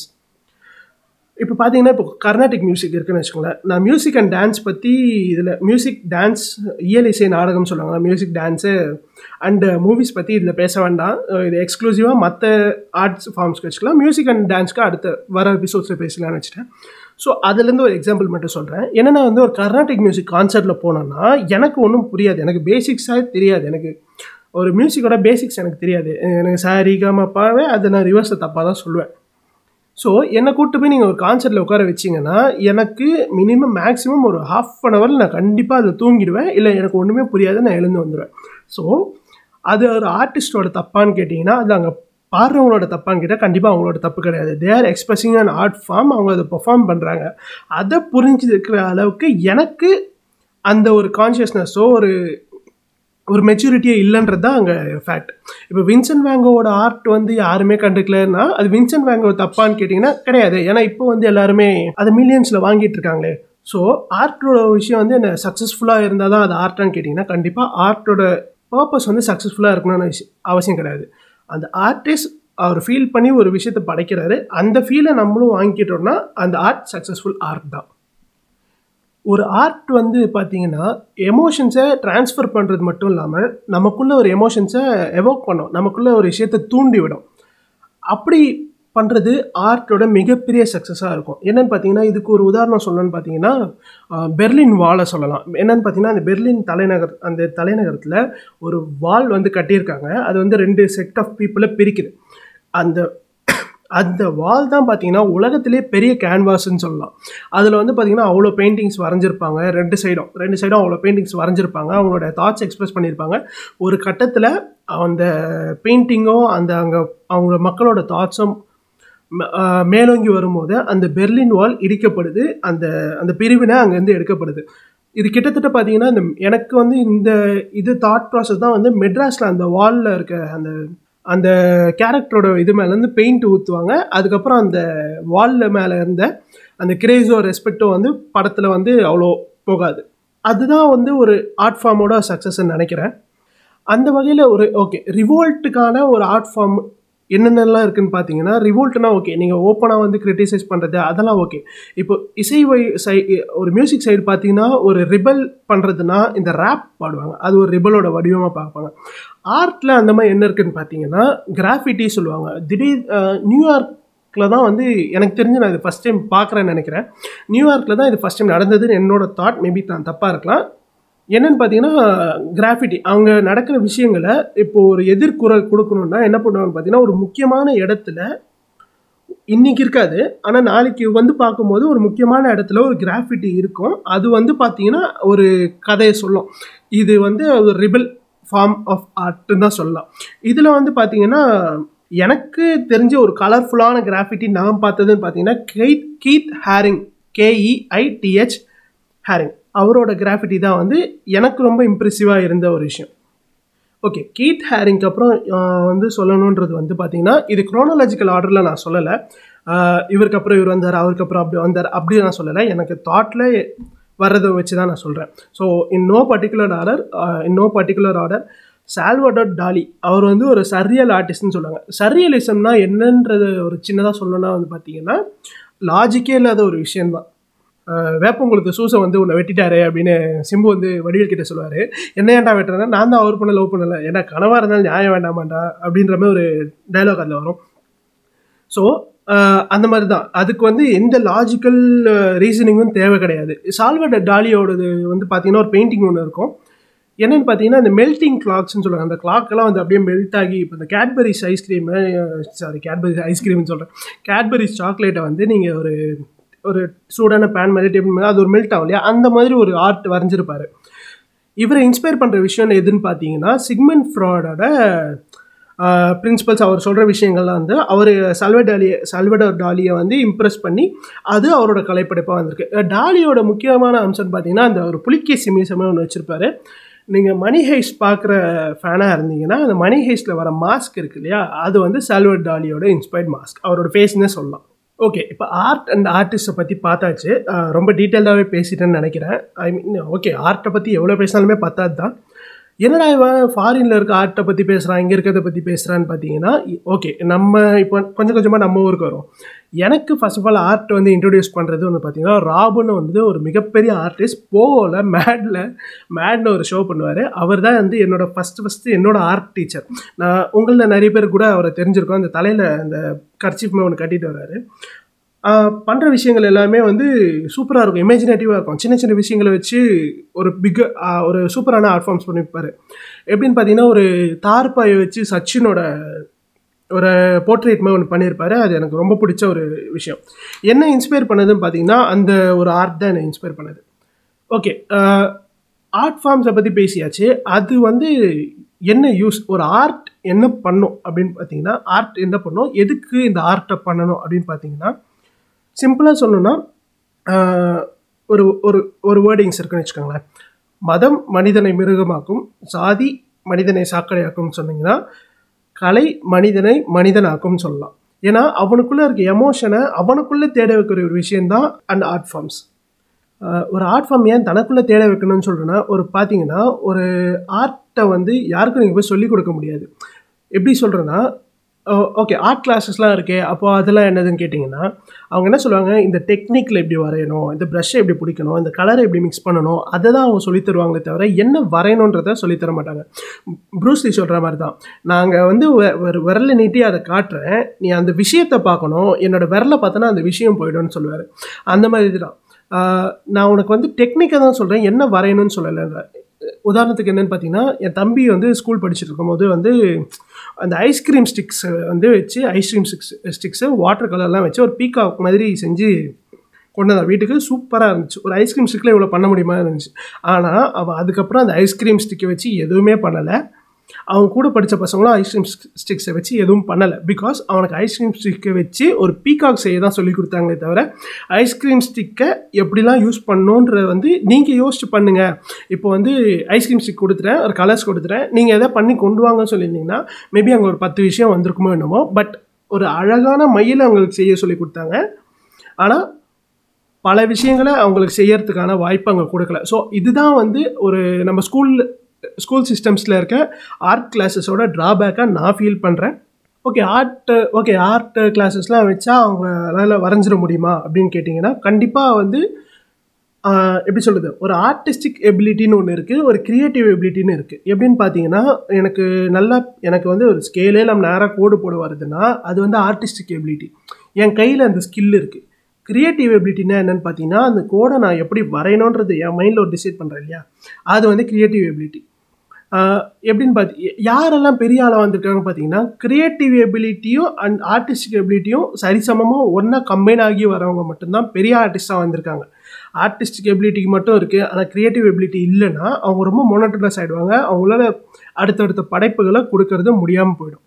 இப்போ பார்த்தீங்கன்னா இப்போ கர்நாடிக் மியூசிக் இருக்குன்னு வச்சுக்கோங்களேன் நான் மியூசிக் அண்ட் டான்ஸ் பற்றி இதில் மியூசிக் டான்ஸ் இயல் இசை நாடகம் சொல்லுவாங்க மியூசிக் டான்ஸு அண்டு மூவிஸ் பற்றி இதில் பேச வேண்டாம் இது எக்ஸ்க்ளூசிவாக மற்ற ஆர்ட்ஸ் ஃபார்ம்ஸ்க்கு வச்சுக்கலாம் மியூசிக் அண்ட் டான்ஸ்க்கு அடுத்த வர எபிசோட்ஸில் பேசலாம்னு வச்சுட்டேன் ஸோ அதுலேருந்து ஒரு எக்ஸாம்பிள் மட்டும் சொல்கிறேன் என்னென்னா வந்து ஒரு கர்நாடிக் மியூசிக் கான்சர்ட்டில் போனோன்னா எனக்கு ஒன்றும் புரியாது எனக்கு பேசிக்ஸாக தெரியாது எனக்கு ஒரு மியூசிக்கோட பேசிக்ஸ் எனக்கு தெரியாது எனக்கு சாரி காமப்பாவே அதை நான் ரிவர்ஸை தப்பாக தான் சொல்லுவேன் ஸோ என்னை கூப்பிட்டு போய் நீங்கள் ஒரு கான்சர்ட்டில் உட்கார வச்சிங்கன்னா எனக்கு மினிமம் மேக்ஸிமம் ஒரு ஹாஃப் அன் ஹவரில் நான் கண்டிப்பாக அதில் தூங்கிடுவேன் இல்லை எனக்கு ஒன்றுமே புரியாது நான் எழுந்து வந்துடுவேன் ஸோ அது ஒரு ஆர்டிஸ்டோட தப்பான்னு கேட்டிங்கன்னா அது அங்கே பாடுறவங்களோட தப்பான்னு கேட்டால் கண்டிப்பாக அவங்களோட தப்பு கிடையாது they are expressing an art form அவங்க அதை பெர்ஃபார்ம் பண்ணுறாங்க அதை புரிஞ்சுருக்கிற அளவுக்கு எனக்கு அந்த ஒரு கான்ஷியஸ்னஸோ ஒரு ஒரு மெச்சூரிட்டியே இல்லைன்றது தான் அங்கே ஃபேக்ட் இப்போ வின்சென்ட் வேங்கோவோட ஆர்ட் வந்து யாருமே கண்டுக்கலன்னா அது வின்சென்ட் வேங்கோ தப்பான்னு கேட்டிங்கன்னா கிடையாது ஏன்னா இப்போ வந்து எல்லாருமே அதை மில்லியன்ஸில் வாங்கிட்டு இருக்காங்களே ஸோ ஆர்ட்டோட விஷயம் வந்து என்ன சக்ஸஸ்ஃபுல்லாக இருந்தால் தான் அது ஆர்ட்டான்னு கேட்டிங்கன்னா கண்டிப்பாக ஆர்ட்டோட பர்பஸ் வந்து சக்ஸஸ்ஃபுல்லாக இருக்கணும்னு அவசியம் கிடையாது அந்த ஆர்டிஸ்ட் அவர் ஃபீல் பண்ணி ஒரு விஷயத்தை படைக்கிறாரு அந்த ஃபீலை நம்மளும் வாங்கிக்கிட்டோம்னா அந்த ஆர்ட் சக்ஸஸ்ஃபுல் ஆர்ட் தான் ஒரு ஆர்ட் வந்து பார்த்தீங்கன்னா எமோஷன்ஸை ட்ரான்ஸ்ஃபர் பண்ணுறது மட்டும் இல்லாமல் நமக்குள்ளே ஒரு எமோஷன்ஸை எவோக் பண்ணும் நமக்குள்ளே ஒரு விஷயத்தை தூண்டி விடும் அப்படி பண்ணுறது ஆர்ட்டோட மிகப்பெரிய சக்ஸஸாக இருக்கும் என்னென்னு பார்த்தீங்கன்னா இதுக்கு ஒரு உதாரணம் சொல்லணும்னு பார்த்தீங்கன்னா பெர்லின் வாலை சொல்லலாம் என்னென்னு பார்த்தீங்கன்னா அந்த பெர்லின் தலைநகர் அந்த தலைநகரத்தில் ஒரு வால் வந்து கட்டியிருக்காங்க அது வந்து ரெண்டு செட் ஆஃப் பீப்புளை பிரிக்குது அந்த அந்த வால் தான் பார்த்தீங்கன்னா உலகத்திலே பெரிய கேன்வாஸ்ன்னு சொல்லலாம் அதில் வந்து பார்த்தீங்கன்னா அவ்வளோ பெயிண்டிங்ஸ் வரைஞ்சிருப்பாங்க ரெண்டு சைடும் ரெண்டு சைடும் அவ்வளோ பெயிண்டிங்ஸ் வரைஞ்சிருப்பாங்க அவங்களோட தாட்ஸ் எக்ஸ்பிரஸ் பண்ணியிருப்பாங்க ஒரு கட்டத்தில் அந்த பெயிண்டிங்கும் அந்த அங்கே அவங்க மக்களோட தாட்ஸும் மேலோங்கி வரும்போது அந்த பெர்லின் வால் இடிக்கப்படுது அந்த அந்த பிரிவினை அங்கேருந்து எடுக்கப்படுது இது கிட்டத்தட்ட பார்த்தீங்கன்னா இந்த எனக்கு வந்து இந்த இது தாட் ப்ராசஸ் தான் வந்து மெட்ராஸில் அந்த வாலில் இருக்க அந்த அந்த கேரக்டரோட இது மேலேருந்து பெயிண்ட் ஊற்றுவாங்க அதுக்கப்புறம் அந்த வாலில் மேலே இருந்த அந்த கிரேஸோ ரெஸ்பெக்டோ வந்து படத்தில் வந்து அவ்வளோ போகாது அதுதான் வந்து ஒரு ஆர்ட் ஃபார்மோட சக்ஸஸ்ன்னு நினைக்கிறேன் அந்த வகையில் ஒரு ஓகே ரிவோல்ட்டுக்கான ஒரு ஆர்ட் ஃபார்ம் என்னென்னலாம் இருக்குன்னு பார்த்தீங்கன்னா ரிவோல்ட்னா ஓகே நீங்கள் ஓப்பனாக வந்து கிரிட்டிசைஸ் பண்ணுறது அதெல்லாம் ஓகே இப்போ இசை வை சை ஒரு மியூசிக் சைடு பார்த்தீங்கன்னா ஒரு ரிபல் பண்ணுறதுனா இந்த ரேப் பாடுவாங்க அது ஒரு ரிபலோட வடிவமாக பார்ப்பாங்க ஆர்ட்டில் அந்த மாதிரி என்ன இருக்குன்னு பார்த்தீங்கன்னா கிராஃபிட்டி சொல்லுவாங்க திடீர் நியூயார்க்கில் தான் வந்து எனக்கு தெரிஞ்சு நான் இது ஃபஸ்ட் டைம் பார்க்குறேன்னு நினைக்கிறேன் நியூயார்க்கில் தான் இது ஃபஸ்ட் டைம் நடந்ததுன்னு என்னோட தாட் மேபி நான் தப்பாக இருக்கலாம் என்னென்னு பார்த்தீங்கன்னா கிராஃபிட்டி அவங்க நடக்கிற விஷயங்களை இப்போ ஒரு எதிர்குரல் கொடுக்கணுன்னா என்ன பண்ணுவாங்க பார்த்தீங்கன்னா ஒரு முக்கியமான இடத்துல இன்றைக்கி இருக்காது ஆனால் நாளைக்கு வந்து பார்க்கும்போது ஒரு முக்கியமான இடத்துல ஒரு கிராஃபிட்டி இருக்கும் அது வந்து பார்த்தீங்கன்னா ஒரு கதையை சொல்லும் இது வந்து ஒரு ரிபல் ஃபார்ம் ஆஃப் ஆர்ட்னு தான் சொல்லலாம் இதில் வந்து பார்த்தீங்கன்னா எனக்கு தெரிஞ்ச ஒரு கலர்ஃபுல்லான கிராஃபிட்டி நான் பார்த்ததுன்னு பார்த்தீங்கன்னா கெய்த் கீத் ஹேரிங் கேஇஐடிஹெச் ஹேரிங் அவரோட கிராஃபிட்டி தான் வந்து எனக்கு ரொம்ப இம்ப்ரெசிவாக இருந்த ஒரு விஷயம் ஓகே கீத் ஹேரிங்க்கு அப்புறம் வந்து சொல்லணுன்றது வந்து பார்த்தீங்கன்னா இது குரோனாலஜிக்கல் ஆர்டரில் நான் சொல்லலை இவருக்கு அப்புறம் இவர் வந்தார் அவருக்கு அப்புறம் அப்படி வந்தார் அப்படி நான் சொல்லலை எனக்கு தாட்டில் வர்றதை வச்சு தான் நான் சொல்கிறேன் so in no particular order in no particular order Salvador Dali அவர் வந்து ஒரு சரியல் ஆர்டிஸ்ட்னு சொல்லுவாங்க சரியலிசம்னா என்னன்றது ஒரு சின்னதாக சொல்லணும்னா வந்து பார்த்தீங்கன்னா லாஜிக்கே இல்லாத ஒரு விஷயந்தான் வேப்பங்குளத்து சூசை வந்து உன்னை வெட்டிட்டாரு அப்படின்னு சிம்பு வந்து வடிவேல் கிட்ட சொல்லுவார் என்ன ஏன்டா வெட்டுறேன்னா நான் தான் அவர் பண்ண லவ் பண்ணலை ஏன்னா கனவாக இருந்தாலும் நியாயம் வேண்டாமாண்டா அப்படின்ற மாதிரி ஒரு டைலாக் அதில் வரும் ஸோ அந்த மாதிரி தான் அதுக்கு வந்து எந்த லாஜிக்கல் ரீசனிங்கும் தேவை கிடையாது சால்வர்டர் டாலியோடது வந்து பார்த்தீங்கன்னா ஒரு பெயிண்டிங் ஒன்று இருக்கும் என்னென்னு பார்த்தீங்கன்னா இந்த மெல்ட்டிங் கிளாக்ஸ்னு சொல்லுவாங்க அந்த கிளாக்கெல்லாம் வந்து அப்படியே மெல்ட் ஆகி இப்போ இந்த கேட்பரிஸ் ஐஸ்கிரீமு சாரி கேட்பரிஸ் ஐஸ்கிரீம்னு சொல்கிறேன் கேட்பரிஸ் சாக்லேட்டை வந்து நீங்கள் ஒரு ஒரு சூடான பேன் மாதிரி டேபிள் மேலே அது ஒரு மெல்ட் ஆகும் இல்லையா அந்த மாதிரி ஒரு ஆர்ட் வரைஞ்சிருப்பார் இவரை இன்ஸ்பயர் பண்ணுற விஷயம் எதுன்னு பார்த்தீங்கன்னா சிக்மெண்ட் ஃப்ராடோட பிரின்சிபல்ஸ் அவர் சொல்கிற விஷயங்கள்லாம் வந்து அவர் சல்வடாலியை சல்வடோர் டாலியை வந்து இம்ப்ரெஸ் பண்ணி அது அவரோட கலைப்படைப்பாக வந்திருக்கு டாலியோட முக்கியமான அம்சம் பார்த்தீங்கன்னா அந்த ஒரு புலிக்கேசி மீசமே ஒன்று வச்சுருப்பாரு நீங்கள் மணி ஹைஸ் பார்க்குற ஃபேனாக இருந்தீங்கன்னா அந்த மணி ஹைஸில் வர மாஸ்க் இருக்கு இல்லையா அது வந்து சால்வட் டாலியோட இன்ஸ்பயர்ட் மாஸ்க் அவரோட ஃபேஸ்னே சொல்லலாம் ஓகே இப்போ ஆர்ட் அண்ட் ஆர்டிஸ்ட்டை பற்றி பார்த்தாச்சு ரொம்ப டீட்டெயில்டாகவே பேசிட்டேன்னு நினைக்கிறேன் ஐ மீன் ஓகே ஆர்ட்டை பற்றி எவ்வளோ பேசினாலுமே பத்தாது தான் என்னடா இவன் ஃபாரினில் இருக்க ஆர்ட்டை பற்றி பேசுகிறான் இங்கே இருக்கிறத பற்றி பேசுகிறான்னு பார்த்தீங்கன்னா ஓகே நம்ம இப்போ கொஞ்சம் கொஞ்சமாக நம்ம ஊருக்கு வரும் எனக்கு ஃபர்ஸ்ட் ஆஃப் ஆல் ஆர்ட் வந்து இன்ட்ரடியூஸ் பண்ணுறது வந்து பார்த்தீங்கன்னா ராபுன்னு வந்து ஒரு மிகப்பெரிய ஆர்டிஸ்ட் போவில் மேடில் மேட்னு ஒரு ஷோ பண்ணுவார் அவர் தான் வந்து என்னோட ஃபஸ்ட்டு ஃபஸ்ட்டு என்னோட ஆர்ட் டீச்சர் நான் உங்களில் நிறைய பேர் கூட அவரை தெரிஞ்சிருக்கோம் அந்த தலையில் அந்த கர்ச்சிஃப்மே ஒன்று கட்டிட்டு வர்றாரு பண்ணுற விஷயங்கள் எல்லாமே வந்து சூப்பராக இருக்கும் இமேஜினேட்டிவாக இருக்கும் சின்ன சின்ன விஷயங்களை வச்சு ஒரு பிக் ஒரு சூப்பரான ஆர்ட் ஃபார்ம்ஸ் பண்ணிப்பார் எப்படின்னு பார்த்தீங்கன்னா ஒரு தார்பாயை வச்சு சச்சினோட ஒரு போர்ட்ரேட் மாதிரி ஒன்று பண்ணியிருப்பாரு அது எனக்கு ரொம்ப பிடிச்ச ஒரு விஷயம் என்ன இன்ஸ்பயர் பண்ணதுன்னு பார்த்தீங்கன்னா அந்த ஒரு ஆர்ட் தான் என்னை இன்ஸ்பயர் பண்ணது ஓகே ஆர்ட் ஃபார்ம்ஸை பற்றி பேசியாச்சு அது வந்து என்ன யூஸ் ஒரு ஆர்ட் என்ன பண்ணும் அப்படின்னு பார்த்தீங்கன்னா ஆர்ட் என்ன பண்ணும் எதுக்கு இந்த ஆர்ட்டை பண்ணணும் அப்படின்னு பார்த்தீங்கன்னா சிம்பிளாக சொல்லணும்னா ஒரு ஒரு ஒரு வேர்டிங்ஸ் இருக்குன்னு வச்சுக்கோங்களேன் மதம் மனிதனை மிருகமாக்கும் சாதி மனிதனை சாக்கடையாக்கும்னு சொன்னீங்கன்னா கலை மனிதனை மனிதனாக்கும் சொல்லலாம் ஏன்னா அவனுக்குள்ளே இருக்க எமோஷனை அவனுக்குள்ளே தேட வைக்கிற ஒரு விஷயந்தான் அந்த ஆர்ட் ஃபார்ம்ஸ் ஒரு ஆர்ட் ஃபார்ம் ஏன் தனக்குள்ளே தேட வைக்கணும்னு சொல்கிறேன்னா ஒரு பார்த்தீங்கன்னா ஒரு ஆர்ட்டை வந்து யாருக்கும் நீங்கள் போய் சொல்லிக் கொடுக்க முடியாது எப்படி சொல்கிறேன்னா ஓகே ஆர்ட் கிளாஸஸ்லாம் இருக்கே அப்போ அதெல்லாம் என்னதுன்னு கேட்டிங்கன்னா அவங்க என்ன சொல்லுவாங்க இந்த டெக்னிக்கில் எப்படி வரையணும் இந்த ப்ரஷ்ஷை எப்படி பிடிக்கணும் இந்த கலரை எப்படி மிக்ஸ் பண்ணணும் அதை தான் அவங்க சொல்லி தருவாங்களே தவிர என்ன வரையணுன்றதை சொல்லித்தர மாட்டாங்க ப்ரூஸ்லி சொல்கிற மாதிரி தான் நாங்கள் வந்து ஒரு விரலை நீட்டி அதை காட்டுறேன் நீ அந்த விஷயத்தை பார்க்கணும் என்னோடய விரலை பார்த்தோன்னா அந்த விஷயம் போயிடும்னு சொல்லுவார் அந்த மாதிரி தான் நான் உனக்கு வந்து டெக்னிக்கை தான் சொல்கிறேன் என்ன வரையணும்னு சொல்லலைன்ற உதாரணத்துக்கு என்னென்னு பார்த்தீங்கன்னா என் தம்பி வந்து ஸ்கூல் படிச்சுட்டு இருக்கும்போது வந்து அந்த ஐஸ்கிரீம் ஸ்டிக்ஸ் வந்து வச்சு ஐஸ்கிரீம் ஸ்டிக்ஸ் ஸ்டிக்ஸு வாட்டர் கலர்லாம் வச்சு ஒரு பீகாக் மாதிரி செஞ்சு கொண்டு வந்தான் வீட்டுக்கு சூப்பராக இருந்துச்சு ஒரு ஐஸ்கிரீம் ஸ்டிக்கில் இவ்வளோ பண்ண முடியுமா இருந்துச்சு ஆனால் அவன் அதுக்கப்புறம் அந்த ஐஸ்கிரீம் ஸ்டிக்கை வச்சு எதுவுமே பண்ணலை அவன் கூட படித்த பசங்களும் ஐஸ்கிரீம் ஸ்டிக்ஸை வச்சு எதுவும் பண்ணலை பிகாஸ் அவனுக்கு ஐஸ்கிரீம் ஸ்டிக்கை வச்சு ஒரு பீகாக் செய்ய தான் சொல்லி கொடுத்தாங்களே தவிர ஐஸ்கிரீம் ஸ்டிக்கை எப்படிலாம் யூஸ் பண்ணணுன்ற வந்து நீங்கள் யோசிச்சு பண்ணுங்கள் இப்போ வந்து ஐஸ்கிரீம் ஸ்டிக் கொடுத்துறேன் ஒரு கலர்ஸ் கொடுத்துறேன் நீங்கள் எதை பண்ணி கொண்டு வாங்கன்னு சொல்லியிருந்தீங்கன்னா மேபி அங்கே ஒரு பத்து விஷயம் வந்திருக்குமோ என்னமோ பட் ஒரு அழகான மயில் அவங்களுக்கு செய்ய சொல்லி கொடுத்தாங்க ஆனால் பல விஷயங்களை அவங்களுக்கு செய்யறதுக்கான வாய்ப்பு அங்கே கொடுக்கல ஸோ இதுதான் வந்து ஒரு நம்ம ஸ்கூல் ஸ்கூல் சிஸ்டம்ஸில் இருக்க ஆர்ட் கிளாஸஸோட ட்ராபேக்காக நான் ஃபீல் பண்ணுறேன் ஓகே ஆர்ட் ஓகே ஆர்ட் கிளாஸஸ்லாம் வச்சா அவங்களால வரைஞ்சிட முடியுமா அப்படின்னு கேட்டிங்கன்னா கண்டிப்பாக வந்து எப்படி சொல்கிறது ஒரு ஆர்டிஸ்டிக் எபிலிட்டின்னு ஒன்று இருக்குது ஒரு க்ரியேட்டிவ் எபிலிட்டின்னு இருக்குது எப்படின்னு பார்த்தீங்கன்னா எனக்கு நல்லா எனக்கு வந்து ஒரு ஸ்கேலே நம்ம நேராக கோடு போட வருதுன்னா அது வந்து ஆர்டிஸ்டிக் எபிலிட்டி என் கையில் அந்த ஸ்கில் இருக்குது க்ரியேட்டிவ் எபிலிட்டினா என்னென்னு பார்த்தீங்கன்னா அந்த கோடை நான் எப்படி வரையணுன்றது என் மைண்டில் ஒரு டிசைட் பண்ணுறேன் இல்லையா அது வந்து க்ரியேட்டிவ் எபிலிட்டி எப்படின்னு பார்த்தி யாரெல்லாம் பெரிய ஆளாக வந்திருக்காங்க பார்த்தீங்கன்னா க்ரியேட்டிவ் எபிலிட்டியும் அண்ட் ஆர்டிஸ்டிக் எபிலிட்டியும் சரிசமமாக ஒன்றா கம்பைன் ஆகி வரவங்க மட்டும்தான் பெரிய ஆர்டிஸ்டாக வந்திருக்காங்க ஆர்டிஸ்டிக் எபிலிட்டிக்கு மட்டும் இருக்குது ஆனால் க்ரியேட்டிவ் எபிலிட்டி இல்லைன்னா அவங்க ரொம்ப மொனட்டனஸ் ஆகிடுவாங்க அவங்களால அடுத்தடுத்த படைப்புகளை கொடுக்கறது முடியாமல் போயிடும்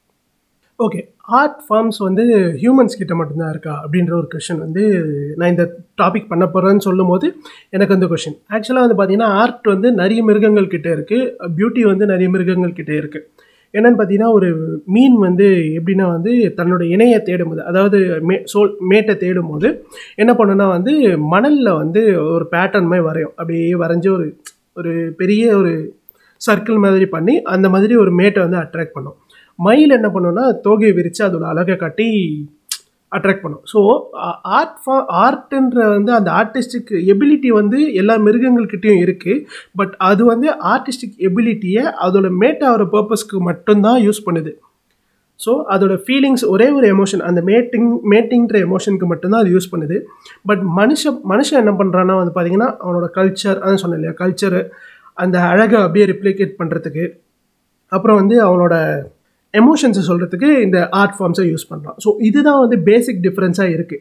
ஓகே ஆர்ட் ஃபார்ம்ஸ் வந்து ஹியூமன்ஸ் கிட்ட மட்டும்தான் இருக்கா அப்படின்ற ஒரு கொஷின் வந்து நான் இந்த டாபிக் பண்ண போகிறேன்னு சொல்லும் போது எனக்கு அந்த கொஷின் ஆக்சுவலாக வந்து பார்த்தீங்கன்னா ஆர்ட் வந்து நிறைய மிருகங்கள் கிட்டே இருக்குது பியூட்டி வந்து நிறைய மிருகங்கள் கிட்டே இருக்குது என்னென்னு பார்த்தீங்கன்னா ஒரு மீன் வந்து எப்படின்னா வந்து தன்னோட இணையை தேடும்போது அதாவது மே சோல் மேட்டை தேடும்போது என்ன பண்ணுன்னா வந்து மணலில் வந்து ஒரு பேட்டர்ன் மாதிரி வரையும் அப்படியே வரைஞ்சி ஒரு ஒரு பெரிய ஒரு சர்க்கிள் மாதிரி பண்ணி அந்த மாதிரி ஒரு மேட்டை வந்து அட்ராக்ட் பண்ணும் மயில் என்ன பண்ணுன்னா தோகையை விரித்து அதோட அழகை காட்டி அட்ராக்ட் பண்ணும் ஸோ ஆர்ட் ஃபா ஆர்ட்டுன்ற வந்து அந்த ஆர்டிஸ்டிக் எபிலிட்டி வந்து எல்லா மிருகங்கள்கிட்டையும் இருக்குது பட் அது வந்து ஆர்டிஸ்டிக் எபிலிட்டியை அதோட மேட் ஆகிற பர்பஸ்க்கு மட்டும்தான் யூஸ் பண்ணுது ஸோ அதோட ஃபீலிங்ஸ் ஒரே ஒரு எமோஷன் அந்த மேட்டிங் மேட்டிங்கிற எமோஷனுக்கு மட்டும்தான் அது யூஸ் பண்ணுது பட் மனுஷன் மனுஷன் என்ன பண்ணுறான்னா வந்து பார்த்திங்கன்னா அவனோட கல்ச்சர் அதான் சொன்னேன் இல்லையா கல்ச்சரு அந்த அழகை அப்படியே ரிப்ளிகேட் பண்ணுறதுக்கு அப்புறம் வந்து அவனோட எமோஷன்ஸை சொல்கிறதுக்கு இந்த ஆர்ட் ஃபார்ம்ஸை யூஸ் பண்ணலாம் ஸோ இதுதான் வந்து பேசிக் டிஃப்ரென்ஸாக இருக்குது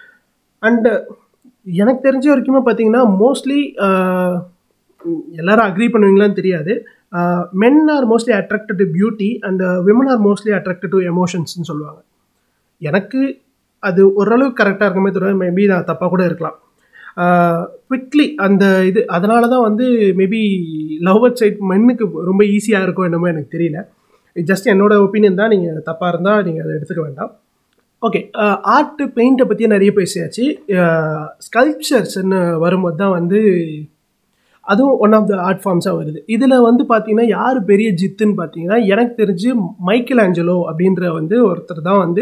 அண்டு எனக்கு தெரிஞ்ச வரைக்குமே பார்த்தீங்கன்னா மோஸ்ட்லி எல்லாரும் அக்ரி பண்ணுவீங்களான்னு தெரியாது men are mostly attracted to beauty and women are mostly attracted to எமோஷன்ஸ்னு சொல்லுவாங்க எனக்கு அது ஓரளவுக்கு கரெக்டாக இருக்குமே தவிர மேபி நான் தப்பாக கூட இருக்கலாம் குவிக்லி அந்த இது அதனால தான் வந்து மேபி லவ் அட் சைட் மென்னுக்கு ரொம்ப ஈஸியாக இருக்கும் என்னமோ எனக்கு தெரியல ஜஸ்ட் என்னோட ஒப்பீனியன் தான் நீங்கள் தப்பாக இருந்தால் நீங்கள் அதை எடுத்துக்க வேண்டாம் ஓகே ஆர்ட்டு பெயிண்ட்டை பற்றி நிறைய பேசியாச்சு ஸ்கல்ப்சர்ஸ்ன்னு வரும்போது தான் வந்து அதுவும் ஒன் ஆஃப் த ஆர்ட் ஃபார்ம்ஸாக வருது இதில் வந்து பார்த்தீங்கன்னா யார் பெரிய ஜித்துன்னு பார்த்தீங்கன்னா எனக்கு தெரிஞ்சு மைக்கேல் ஆஞ்சலோ அப்படின்ற வந்து ஒருத்தர் தான் வந்து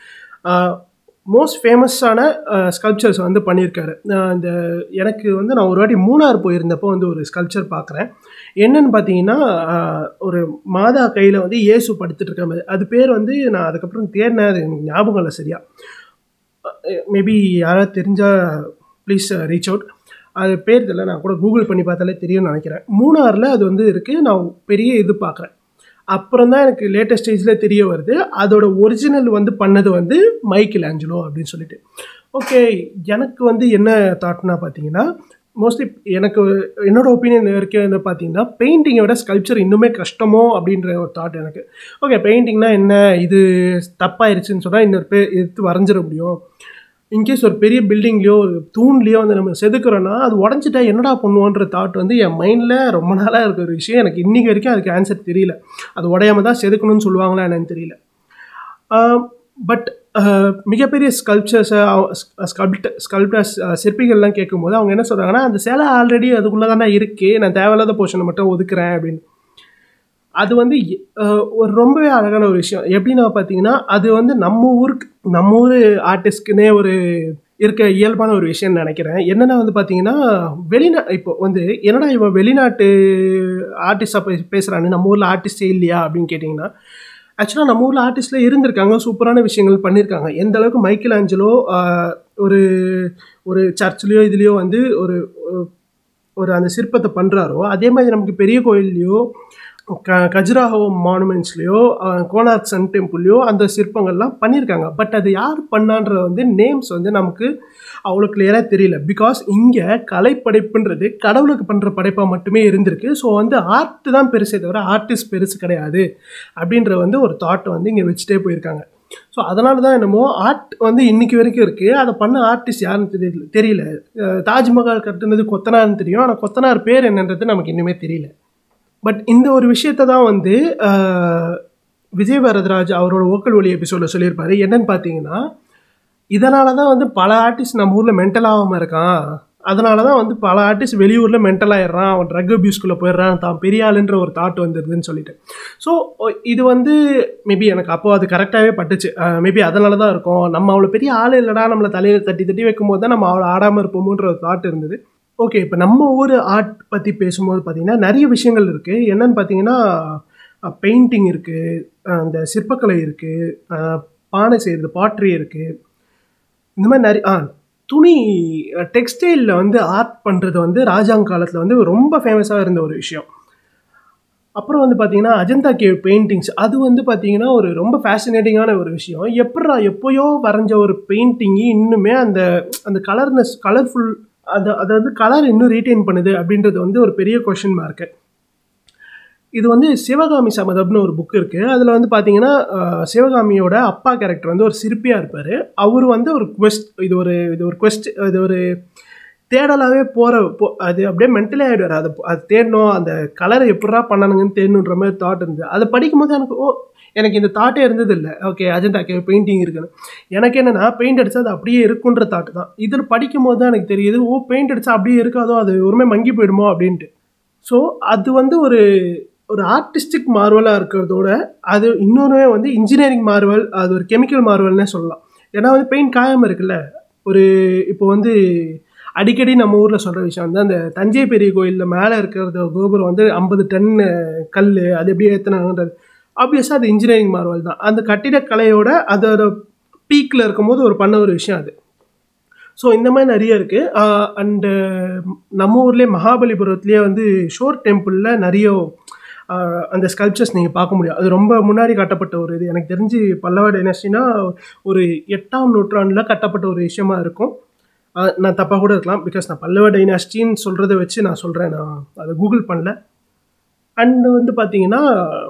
மோஸ்ட் ஃபேமஸான ஸ்கல்ப்சர்ஸ் வந்து பண்ணியிருக்காரு நான் இந்த எனக்கு வந்து நான் ஒரு வாட்டி மூணார் போயிருந்தப்போ வந்து ஒரு ஸ்கல்ப்சர் பார்க்குறேன் என்னன்னு பார்த்தீங்கன்னா ஆஹ், ஒரு மாதா கையில் வந்து இயேசு படுத்துட்டு இருக்க மாதிரி அது பேர் வந்து நான் அதுக்கப்புறம் தேடினேன் அது எனக்கு ஞாபகம் இல்லை சரியா மேபி யாராவது தெரிஞ்சால் ப்ளீஸ் ரீச் அவுட் அது பேர் தெரியல நான் கூட கூகுள் பண்ணி பார்த்தாலே தெரியும்னு நினைக்கிறேன் மூணாரில் அது வந்து இருக்குது நான் பெரிய இது பார்க்குறேன் அப்புறம் தான் எனக்கு லேட்டஸ்ட் ஸ்டேஜில் தெரிய வருது அதோட ஒரிஜினல் வந்து பண்ணது வந்து மைக்கேல் ஆஞ்சலோ அப்படின்னு சொல்லிட்டு ஓகே எனக்கு வந்து என்ன தாட்னா பார்த்தீங்கன்னா மோஸ்ட்லி எனக்கு என்னோட ஒப்பீனியன் வரைக்கும் என்ன பார்த்தீங்கன்னா பெயிண்டிங்கை விட ஸ்கல்ப்சர் இன்னுமே கஷ்டமோ அப்படின்ற ஒரு தாட் எனக்கு ஓகே பெயிண்டிங்னா என்ன இது தப்பாயிருச்சுன்னு சொன்னால் இன்னொரு பேர் எடுத்து வரைஞ்சிட முடியும் இன்கேஸ் ஒரு பெரிய பில்டிங்லேயோ ஒரு தூண்லேயோ வந்து நம்ம செதுக்குறோன்னா அது உடஞ்சிட்டா என்னடா பண்ணுவோன்ற தாட் வந்து என் மைண்டில் ரொம்ப நாளாக இருக்கிற ஒரு விஷயம் எனக்கு இன்றைக்கி வரைக்கும் அதுக்கு ஆன்சர் தெரியல அது உடையாம தான் செதுக்கணும்னு சொல்லுவாங்களா என்னன்னு தெரியல பட் மிகப்பெரிய ஸ்கல்ப்சர்ஸை ஸ்கல்ப்ட் ஸ்கல்ப்டர்ஸ் சிற்பிகள்லாம் கேட்கும்போது அவங்க என்ன சொல்கிறாங்கன்னா அந்த சிலை ஆல்ரெடி அதுக்குள்ளே தானே இருக்குது நான் தேவையில்லாத போர்ஷனை மட்டும் ஒதுக்குறேன் அப்படின்னு அது வந்து அஹ், ஒரு ரொம்பவே அழகான ஒரு விஷயம் எப்படின்னா பார்த்தீங்கன்னா அது வந்து நம்ம ஊருக்கு நம்ம ஊர் ஆர்டிஸ்ட்க்குனே ஒரு இருக்க இயல்பான ஒரு விஷயம்னு நினைக்கிறேன் என்னென்னா வந்து பார்த்தீங்கன்னா வெளிநா இப்போ வந்து என்னடா இவன் வெளிநாட்டு ஆர்டிஸ்டாக பே பேசுகிறான்னு நம்ம ஊரில் ஆர்டிஸ்டே இல்லையா அப்படின்னு கேட்டிங்கன்னா ஆக்சுவலாக நம்ம ஊரில் ஆர்டிஸ்டில் இருந்திருக்காங்க சூப்பரான விஷயங்கள் பண்ணியிருக்காங்க எந்த அளவுக்கு மைக்கேல் ஆஞ்சலோ ஆஹ், ஒரு ஒரு சர்ச்லேயோ இதுலேயோ வந்து ஒரு ஒரு அந்த சிற்பத்தை பண்ணுறாரோ அதே மாதிரி நமக்கு பெரிய கோயில்லையோ க கஜுராஹோ மானுமெண்ட்ஸ்லேயோ கோனார்க் சன் டெம்பிள்லையோ அந்த சிற்பங்கள்லாம் பண்ணியிருக்காங்க பட் அது யார் பண்ணான்ற வந்து நேம்ஸ் வந்து நமக்கு அவ்வளோ கிளியராக தெரியல பிகாஸ் இங்கே கலைப்படைப்புன்றது கடவுளுக்கு பண்ணுற படைப்பாக மட்டுமே இருந்திருக்கு ஸோ வந்து ஆர்ட் தான் பெருசே தவிர ஆர்டிஸ்ட் பெருசு கிடையாது அப்படின்ற வந்து ஒரு தாட்டை வந்து இங்கே வச்சுட்டே போயிருக்காங்க ஸோ அதனால தான் என்னமோ ஆர்ட் வந்து இன்னைக்கு வரைக்கும் இருக்குது அதை பண்ண ஆர்டிஸ்ட் யாருன்னு தெரியல தெரியல அஹ் தாஜ்மஹால் கட்டுனது கொத்தனார்னு தெரியும் ஆனால் கொத்தனார் பேர் என்னன்றது நமக்கு இன்னுமே தெரியல பட் இந்த ஒரு விஷயத்தை தான் வந்து அஹ், விஜய் வரதராஜ் அவரோட ஓக்கல் ஒலி எபிசோடில் சொல்லியிருப்பாரு என்னன்னு பார்த்தீங்கன்னா இதனால தான் வந்து பல ஆர்டிஸ்ட் நம்ம ஊரில் மென்டல் ஆகாமல் இருக்கான் அதனால தான் வந்து பல ஆர்டிஸ்ட் வெளியூரில் மென்டல் ஆயிடுறான் அவன் ட்ரக் அபியூஸ்குள்ளே போயிடுறான் தான் பெரிய ஆளுன்ற ஒரு தாட் வந்துடுதுன்னு சொல்லிட்டு ஸோ இது வந்து மேபி எனக்கு அப்போ அது கரெக்டாகவே பட்டுச்சு மேபி அதனால தான் இருக்கும் நம்ம அவ்வளோ பெரிய ஆள் இல்லைடா நம்மளை தலையில் தட்டி தட்டி வைக்கும்போது தான் நம்ம அவ்வளோ ஆடாமல் இருப்போமோன்ற ஒரு தாட் இருந்தது ஓகே இப்போ நம்ம ஊர் ஆர்ட் பற்றி பேசும்போது பார்த்தீங்கன்னா நிறைய விஷயங்கள் இருக்குது என்னன்னு பார்த்தீங்கன்னா பெயிண்டிங் இருக்குது அந்த சிற்பக்கலை இருக்குது பானை செய்கிறது பாட்ரி இருக்குது இந்த மாதிரி நிறைய ஆ துணி டெக்ஸ்டைலில் வந்து ஆர்ட் பண்ணுறது வந்து ராஜாங்க காலத்தில் வந்து ரொம்ப ஃபேமஸாக இருந்த ஒரு விஷயம் அப்புறம் வந்து பார்த்தீங்கன்னா அஜந்தா கேவ் பெயிண்டிங்ஸ் அது வந்து பார்த்தீங்கன்னா ஒரு ரொம்ப ஃபேசினேட்டிங்கான ஒரு விஷயம் எப்படா எப்போயோ வரைஞ்ச ஒரு பெயிண்டிங்கு இன்னுமே அந்த அந்த கலர்னஸ் கலர்ஃபுல் அது அதை வந்து கலர் இன்னும் ரீட்டைன் பண்ணுது அப்படின்றது வந்து ஒரு பெரிய கொஷின் மார்க்கு இது வந்து சிவகாமி சமதப்னு ஒரு புக் இருக்குது அதில் வந்து பார்த்தீங்கன்னா அஹ், சிவகாமியோட அப்பா கேரக்டர் வந்து ஒரு சிற்பியாக இருப்பார் அவர் வந்து ஒரு quest இது ஒரு இது ஒரு quest இது ஒரு தேடலாகவே போகிற போ அது அப்படியே மென்டலி ஆகிடுவார் அது அது தேடணும் அந்த கலரை எப்படா பண்ணணுங்கன்னு தேடணுன்ற மாதிரி தாட் இருந்தது அதை படிக்கும்போது எனக்கு ஓ எனக்கு இந்த தாட்டே இருந்தது இல்லை ஓகே அஜந்தா கே பெயிண்டிங் இருக்குன்னு எனக்கு என்னென்னா பெயிண்ட் அடித்தா அது அப்படியே இருக்குன்ற தாட்டு தான் இதில் படிக்கும்போது தான் எனக்கு தெரியுது ஓ பெயிண்ட் அடித்தா அப்படியே இருக்காதோ அது ஒருமே மங்கி போயிடுமோ அப்படின்ட்டு ஸோ அது வந்து ஒரு ஒரு ஆர்டிஸ்டிக் மார்வலாக இருக்கிறதோட அது இன்னொருவே வந்து இன்ஜினியரிங் மார்வல் அது ஒரு கெமிக்கல் மார்வல்னே சொல்லலாம் ஏன்னா வந்து பெயிண்ட் காயாமல் இருக்குல்ல ஒரு இப்போ வந்து அடிக்கடி நம்ம ஊரில் சொல்கிற விஷயம் வந்து அந்த தஞ்சை பெரிய கோயிலில் மேலே இருக்கிறது கோபுரம் வந்து ஐம்பது டன் கல் அது எப்படி ஏற்றினாங்கன்றது ஆப்வியஸாக அது இன்ஜினியரிங் மார்வல் தான் அந்த கட்டிடக்கலையோட அதோட பீக்கில் இருக்கும்போது ஒரு பண்ண ஒரு விஷயம் அது ஸோ இந்த மாதிரி நிறைய இருக்குது அண்டு நம்ம ஊர்லேயே மகாபலிபுரத்துலேயே வந்து ஷோர் டெம்பிளில் நிறைய ஆஹ், அந்த ஸ்கல்ப்சர்ஸ் நீங்கள் பார்க்க முடியும் அது ரொம்ப முன்னாடி கட்டப்பட்ட ஒரு இது எனக்கு தெரிஞ்சு பல்லவ டைனஸ்டினா ஒரு எட்டாம் நூற்றாண்டில் கட்டப்பட்ட ஒரு விஷயமா இருக்கும் ஆஹ், நான் தப்பாக கூட இருக்கலாம் பிகாஸ் நான் பல்லவ டைனாஸ்டின்னு சொல்கிறத வச்சு நான் சொல்கிறேன் நான் அதை கூகுள் பண்ணல அண்டு வந்து பார்த்தீங்கன்னா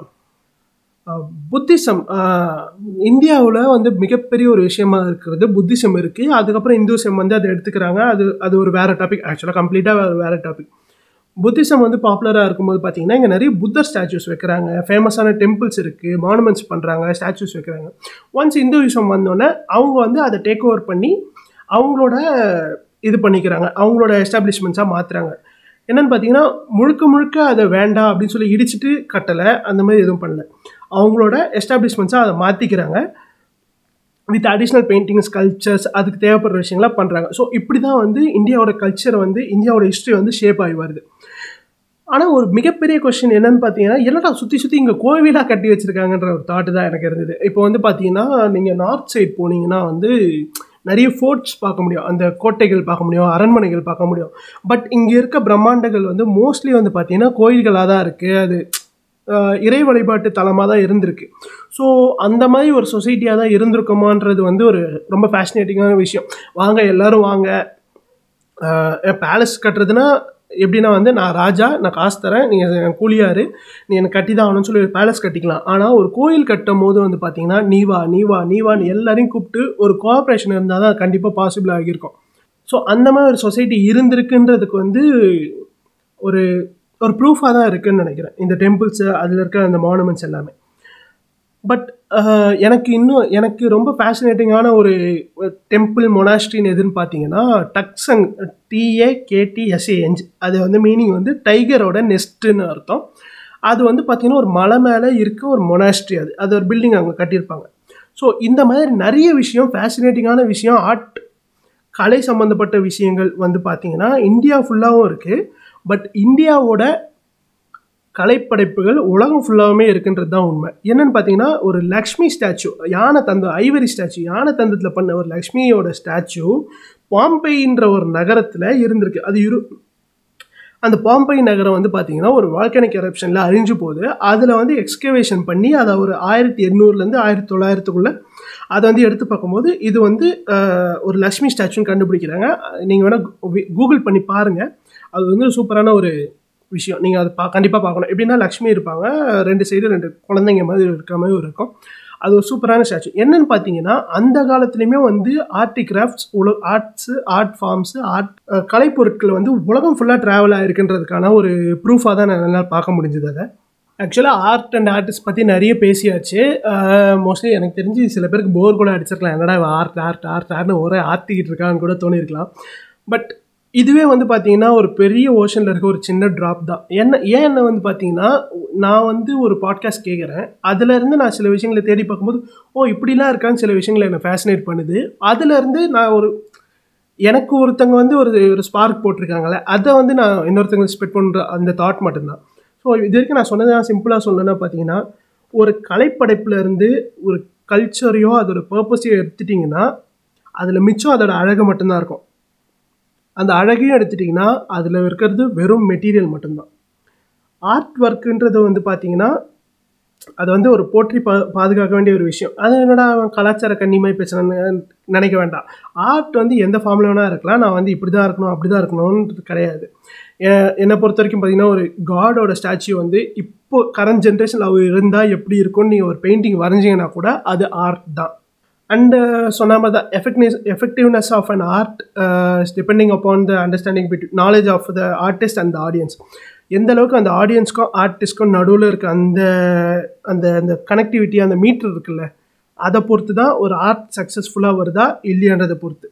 புத்திசம் இந்தியாவில் வந்து மிகப்பெரிய ஒரு விஷயமா இருக்கிறது புத்திசம் இருக்குது அதுக்கப்புறம் இந்துசம் வந்து அதை எடுத்துக்கிறாங்க அது அது ஒரு வேறு டாபிக் ஆக்சுவலாக கம்ப்ளீட்டாக வேறு டாபிக் புத்திசம் வந்து பாப்புலராக இருக்கும்போது பார்த்தீங்கன்னா இங்கே நிறைய புத்தர் ஸ்டாச்சூஸ் வைக்கிறாங்க ஃபேமஸான டெம்பிள்ஸ் இருக்குது மானுமெண்ட்ஸ் பண்ணுறாங்க ஸ்டாச்சூஸ் வைக்கிறாங்க ஒன்ஸ் இந்துவிசம் வந்தோடனே அவங்க வந்து அதை டேக் ஓவர் பண்ணி அவங்களோட இது பண்ணிக்கிறாங்க அவங்களோட எஸ்டாப்ளிஷ்மெண்ட்ஸாக மாற்றுறாங்க என்னென்னு பார்த்தீங்கன்னா முழுக்க முழுக்க அதை வேண்டாம் அப்படின்னு சொல்லி இடிச்சிட்டு கட்டலை அந்த மாதிரி எதுவும் பண்ணல அவங்களோட எஸ்டாப்ளிஷ்மெண்ட்ஸாக அதை மாற்றிக்கிறாங்க வித் அடிஷ்னல் பெயிண்டிங்ஸ் கல்ச்சர்ஸ் அதுக்கு தேவைப்படுற விஷயங்களாம் பண்ணுறாங்க ஸோ இப்படி தான் வந்து இந்தியாவோட கல்ச்சரை வந்து இந்தியாவோட ஹிஸ்ட்ரி வந்து ஷேப் ஆகி வருது ஆனால் ஒரு மிகப்பெரிய கொஸ்டின் என்னன்னு பார்த்தீங்கன்னா என்னடா சுற்றி சுற்றி இங்கே கோவிலாக கட்டி வச்சுருக்காங்கன்ற ஒரு தாட்டு தான் எனக்கு இருந்தது இப்போ வந்து பார்த்தீங்கன்னா நீங்கள் நார்த் சைட் போனீங்கன்னா வந்து நிறைய ஃபோர்ட்ஸ் பார்க்க முடியும் அந்த கோட்டைகள் பார்க்க முடியும் அரண்மனைகள் பார்க்க முடியும் பட் இங்கே இருக்க பிரம்மாண்டங்கள் வந்து மோஸ்ட்லி வந்து பார்த்தீங்கன்னா கோயில்களாக தான் இருக்குது அது இறை வழிபாட்டு தலமாக தான் இருந்திருக்கு ஸோ அந்த மாதிரி ஒரு சொசைட்டியாக தான் இருந்திருக்குமான்றது வந்து ஒரு ரொம்ப ஃபேஷினேட்டிங்கான விஷயம் வாங்க எல்லோரும் வாங்க பேலஸ் கட்டுறதுனா எப்படின்னா வந்து நான் ராஜா நான் காசு தரேன் நீங்கள் கூலியாரு நீ எனக்கு கட்டி தான் ஆகணும்னு சொல்லி பேலஸ் கட்டிக்கலாம் ஆனால் ஒரு கோயில் கட்டும் போது வந்து பார்த்தீங்கன்னா நீ வா நீ வா நீ வான்னு எல்லாரையும் கூப்பிட்டு ஒரு கோஆப்ரேஷன் இருந்தால் தான் கண்டிப்பாக பாசிபிள் ஆகியிருக்கும் ஸோ அந்த மாதிரி ஒரு சொசைட்டி இருந்திருக்குன்றதுக்கு வந்து ஒரு ஒரு ப்ரூஃபாக தான் இருக்குதுன்னு நினைக்கிறேன் இந்த டெம்பிள்ஸு அதில் இருக்க அந்த மானுமெண்ட்ஸ் எல்லாமே பட் எனக்கு இன்னும் எனக்கு ரொம்ப ஃபேசினேட்டிங்கான ஒரு டெம்பிள் மொனாஸ்ட்ரின்னு எதுன்னு பார்த்தீங்கன்னா டக்ஸங் டிஏ கேடிஎஸ்ஏஎன்ஜ் அது வந்து மீனிங் வந்து டைகரோட நெஸ்ட்டுன்னு அர்த்தம் அது வந்து பார்த்திங்கன்னா ஒரு மலை மேலே இருக்க ஒரு மொனாஸ்ட்ரி அது அது ஒரு பில்டிங் அவங்க கட்டியிருப்பாங்க ஸோ இந்த மாதிரி நிறைய விஷயம் ஃபேசினேட்டிங்கான விஷயம் ஆர்ட் கலை சம்மந்தப்பட்ட விஷயங்கள் வந்து பார்த்திங்கன்னா இந்தியா ஃபுல்லாகவும் இருக்குது பட் இந்தியாவோட கலைப்படைப்புகள் உலகம் ஃபுல்லாகவுமே இருக்குன்றது தான் உண்மை என்னென்னு பார்த்தீங்கன்னா ஒரு லக்ஷ்மி ஸ்டாச்சு யானை தந்தம் ஐவரி ஸ்டாச்சு யானை தந்தத்தில் பண்ண ஒரு லக்ஷ்மியோட ஸ்டாச்சு பாம்பைன்ற ஒரு நகரத்தில் இருந்திருக்கு அது இரு அந்த பாம்பை நகரம் வந்து பார்த்தீங்கன்னா ஒரு வால்கனிக் எரப்ஷனில் அழிஞ்சு போகுது அதில் வந்து எக்ஸ்கவேஷன் பண்ணி அதை ஒரு ஆயிரத்தி எண்ணூறுலேருந்து ஆயிரத்தி தொள்ளாயிரத்துக்குள்ளே அதை வந்து எடுத்து பார்க்கும்போது இது வந்து ஒரு லக்ஷ்மி ஸ்டாச்சுன்னு கண்டுபிடிக்கிறாங்க நீங்கள் வேணால் கூகுள் பண்ணி பாருங்கள் அது வந்து சூப்பரான ஒரு விஷயம் நீங்கள் அதை பா கண்டிப்பாக பார்க்கணும் எப்படின்னா லக்ஷ்மி இருப்பாங்க ரெண்டு சைடு ரெண்டு குழந்தைங்க மாதிரி இருக்கிற மாதிரி இருக்கும் அது ஒரு சூப்பரான ஸ்டாச்சு என்னன்னு பார்த்தீங்கன்னா அந்த காலத்துலேயுமே வந்து ஆர்டி கிராஃப்ட்ஸ் உல ஆர்ட்ஸு ஆர்ட் ஃபார்ம்ஸு ஆர்ட் கலைப்பொருட்கள் வந்து உலகம் ஃபுல்லாக ட்ராவல் ஆகிருக்குன்றதுக்கான ஒரு ப்ரூஃபாக தான் நான் என்னால் பார்க்க முடிஞ்சது அதை ஆக்சுவலாக ஆர்ட் அண்ட் ஆர்டிஸ்ட் பற்றி நிறைய பேசியாச்சு மோஸ்ட்லி எனக்கு தெரிஞ்சு சில பேருக்கு போர் கூட அடிச்சிருக்கலாம் என்னடா ஆர்ட் ஆர்ட் ஆர்ட் ஆர்ட்னு ஒரே ஆர்த்திக்கிட்டு இருக்கான்னு கூட தோணியிருக்கலாம் பட் இதுவே வந்து பார்த்தீங்கன்னா ஒரு பெரிய ஓஷனில் இருக்க ஒரு சின்ன ட்ராப் தான் என்ன ஏன் என்ன வந்து பார்த்தீங்கன்னா நான் வந்து ஒரு பாட்காஸ்ட் கேட்குறேன் அதுலேருந்து நான் சில விஷயங்களை தேடி பார்க்கும்போது ஓ இப்படிலாம் இருக்கான்னு சில விஷயங்களை என்னை ஃபேசினேட் பண்ணுது அதுலேருந்து நான் ஒரு எனக்கு ஒருத்தங்க வந்து ஒரு ஒரு ஸ்பார்க் போட்டிருக்காங்களே அதை வந்து நான் இன்னொருத்தங்க ஸ்பெட் பண்ணுற அந்த தாட் மட்டும்தான் ஸோ இது வரைக்கும் நான் சொன்னது நான் சிம்பிளாக சொல்லணும்னா பார்த்தீங்கன்னா ஒரு கலைப்படைப்பில் இருந்து ஒரு கல்ச்சரையோ அதோட பர்பஸையோ எடுத்துட்டிங்கன்னா அதில் மிச்சம் அதோட அழகு மட்டும்தான் இருக்கும் அந்த அழகையும் எடுத்துட்டிங்கன்னா அதில் இருக்கிறது வெறும் மெட்டீரியல் மட்டும்தான் ஆர்ட் ஒர்க்குன்றது வந்து பார்த்தீங்கன்னா அது வந்து ஒரு போற்றி பா பாதுகாக்க வேண்டிய ஒரு விஷயம் அது என்னடா அவன் கலாச்சார கண்ணிமாய் பேசுகிறான்னு நினைக்க வேண்டாம் ஆர்ட் வந்து எந்த ஃபார்மில் வேணால் இருக்கலாம் நான் வந்து இப்படி தான் இருக்கணும் அப்படி தான் இருக்கணும்ன்றது கிடையாது என்னை பொறுத்த வரைக்கும் பார்த்தீங்கன்னா ஒரு காடோட ஸ்டாச்சு வந்து இப்போ கரண்ட் ஜென்ரேஷனில் அவர் இருந்தால் எப்படி இருக்கும்னு நீங்கள் ஒரு பெயிண்டிங் வரைஞ்சிங்கன்னா கூட அது ஆர்ட் தான் அண்டு சொன்ன மாதிரி தான் effectiveness effectiveness of an art depending upon the understanding between knowledge of the artist and the audience எந்த அளவுக்கு அந்த ஆடியன்ஸ்க்கும் ஆர்டிஸ்ட்க்கும் நடுவில் இருக்க அந்த அந்த அந்த கனெக்டிவிட்டி அந்த மீட்டர் இருக்குல்ல அதை பொறுத்து தான் ஒரு ஆர்ட் சக்ஸஸ்ஃபுல்லாக வருதா இல்லையான்றதை பொறுத்து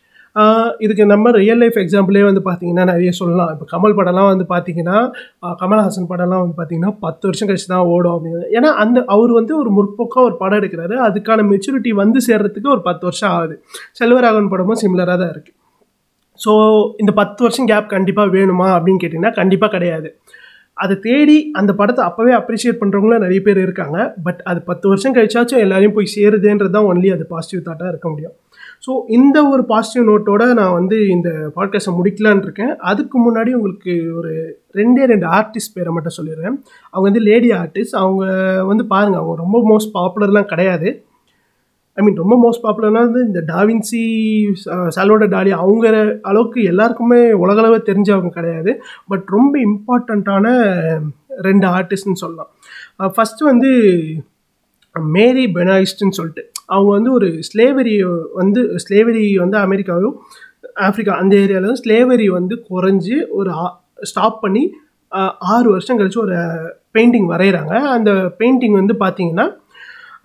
இதுக்கு நம்ம ரியல் லைஃப் எக்ஸாம்பிளே வந்து பார்த்தீங்கன்னா நிறைய சொல்லலாம் இப்போ கமல் படம்லாம் வந்து பார்த்தீங்கன்னா கமல்ஹாசன் படம்லாம் வந்து பார்த்தீங்கன்னா பத்து வருஷம் கழிச்சு தான் ஓடும் அப்படின்னு ஏன்னா அந்த அவர் வந்து ஒரு முற்போக்காக ஒரு படம் எடுக்கிறாரு அதுக்கான மெச்சூரிட்டி வந்து சேர்றதுக்கு ஒரு பத்து வருஷம் ஆகுது செல்வராகவன் படமும் சிமிலராக தான் இருக்குது ஸோ இந்த பத்து வருஷம் கேப் கண்டிப்பாக வேணுமா அப்படின்னு கேட்டிங்கன்னா கண்டிப்பாக கிடையாது அதை தேடி அந்த படத்தை அப்போவே அப்ரிஷியேட் பண்ணுறவங்களும் நிறைய பேர் இருக்காங்க பட் அது பத்து வருஷம் கழிச்சாச்சும் எல்லாரையும் போய் சேருதுன்றது தான் ஒன்லி அது பாசிட்டிவ் தாட்டாக இருக்க முடியும் ஸோ இந்த ஒரு பாசிட்டிவ் நோட்டோட நான் வந்து இந்த பாட்காஸ்ட்டை முடிக்கலான் இருக்கேன் அதுக்கு முன்னாடி உங்களுக்கு ஒரு ரெண்டே ரெண்டு ஆர்டிஸ்ட் பேரை மட்டும் சொல்லிடுறேன் அவங்க வந்து லேடி ஆர்டிஸ்ட் அவங்க வந்து பாருங்கள் அவங்க ரொம்ப மோஸ்ட் பாப்புலர்லாம் கிடையாது ஐ மீன் ரொம்ப மோஸ்ட் பாப்புலர்னா வந்து இந்த டாவின்சி சால்வோட டாலி அவங்க அளவுக்கு எல்லாருக்குமே உலகளவு தெரிஞ்சவங்க கிடையாது பட் ரொம்ப இம்பார்ட்டண்ட்டான ரெண்டு ஆர்டிஸ்ட்னு சொல்லலாம் ஃபஸ்ட்டு வந்து மேரி பெனாயிஸ்ட்னு சொல்லிட்டு அவங்க வந்து ஒரு ஸ்லேவரி வந்து ஸ்லேவரி வந்து அமெரிக்காவும் ஆஃப்ரிக்கா அந்த ஏரியாவில் ஸ்லேவரி வந்து குறைஞ்சி ஒரு ஸ்டாப் பண்ணி ஆறு வருஷம் கழிச்சு ஒரு பெயிண்டிங் வரைகிறாங்க அந்த பெயிண்டிங் வந்து பார்த்திங்கன்னா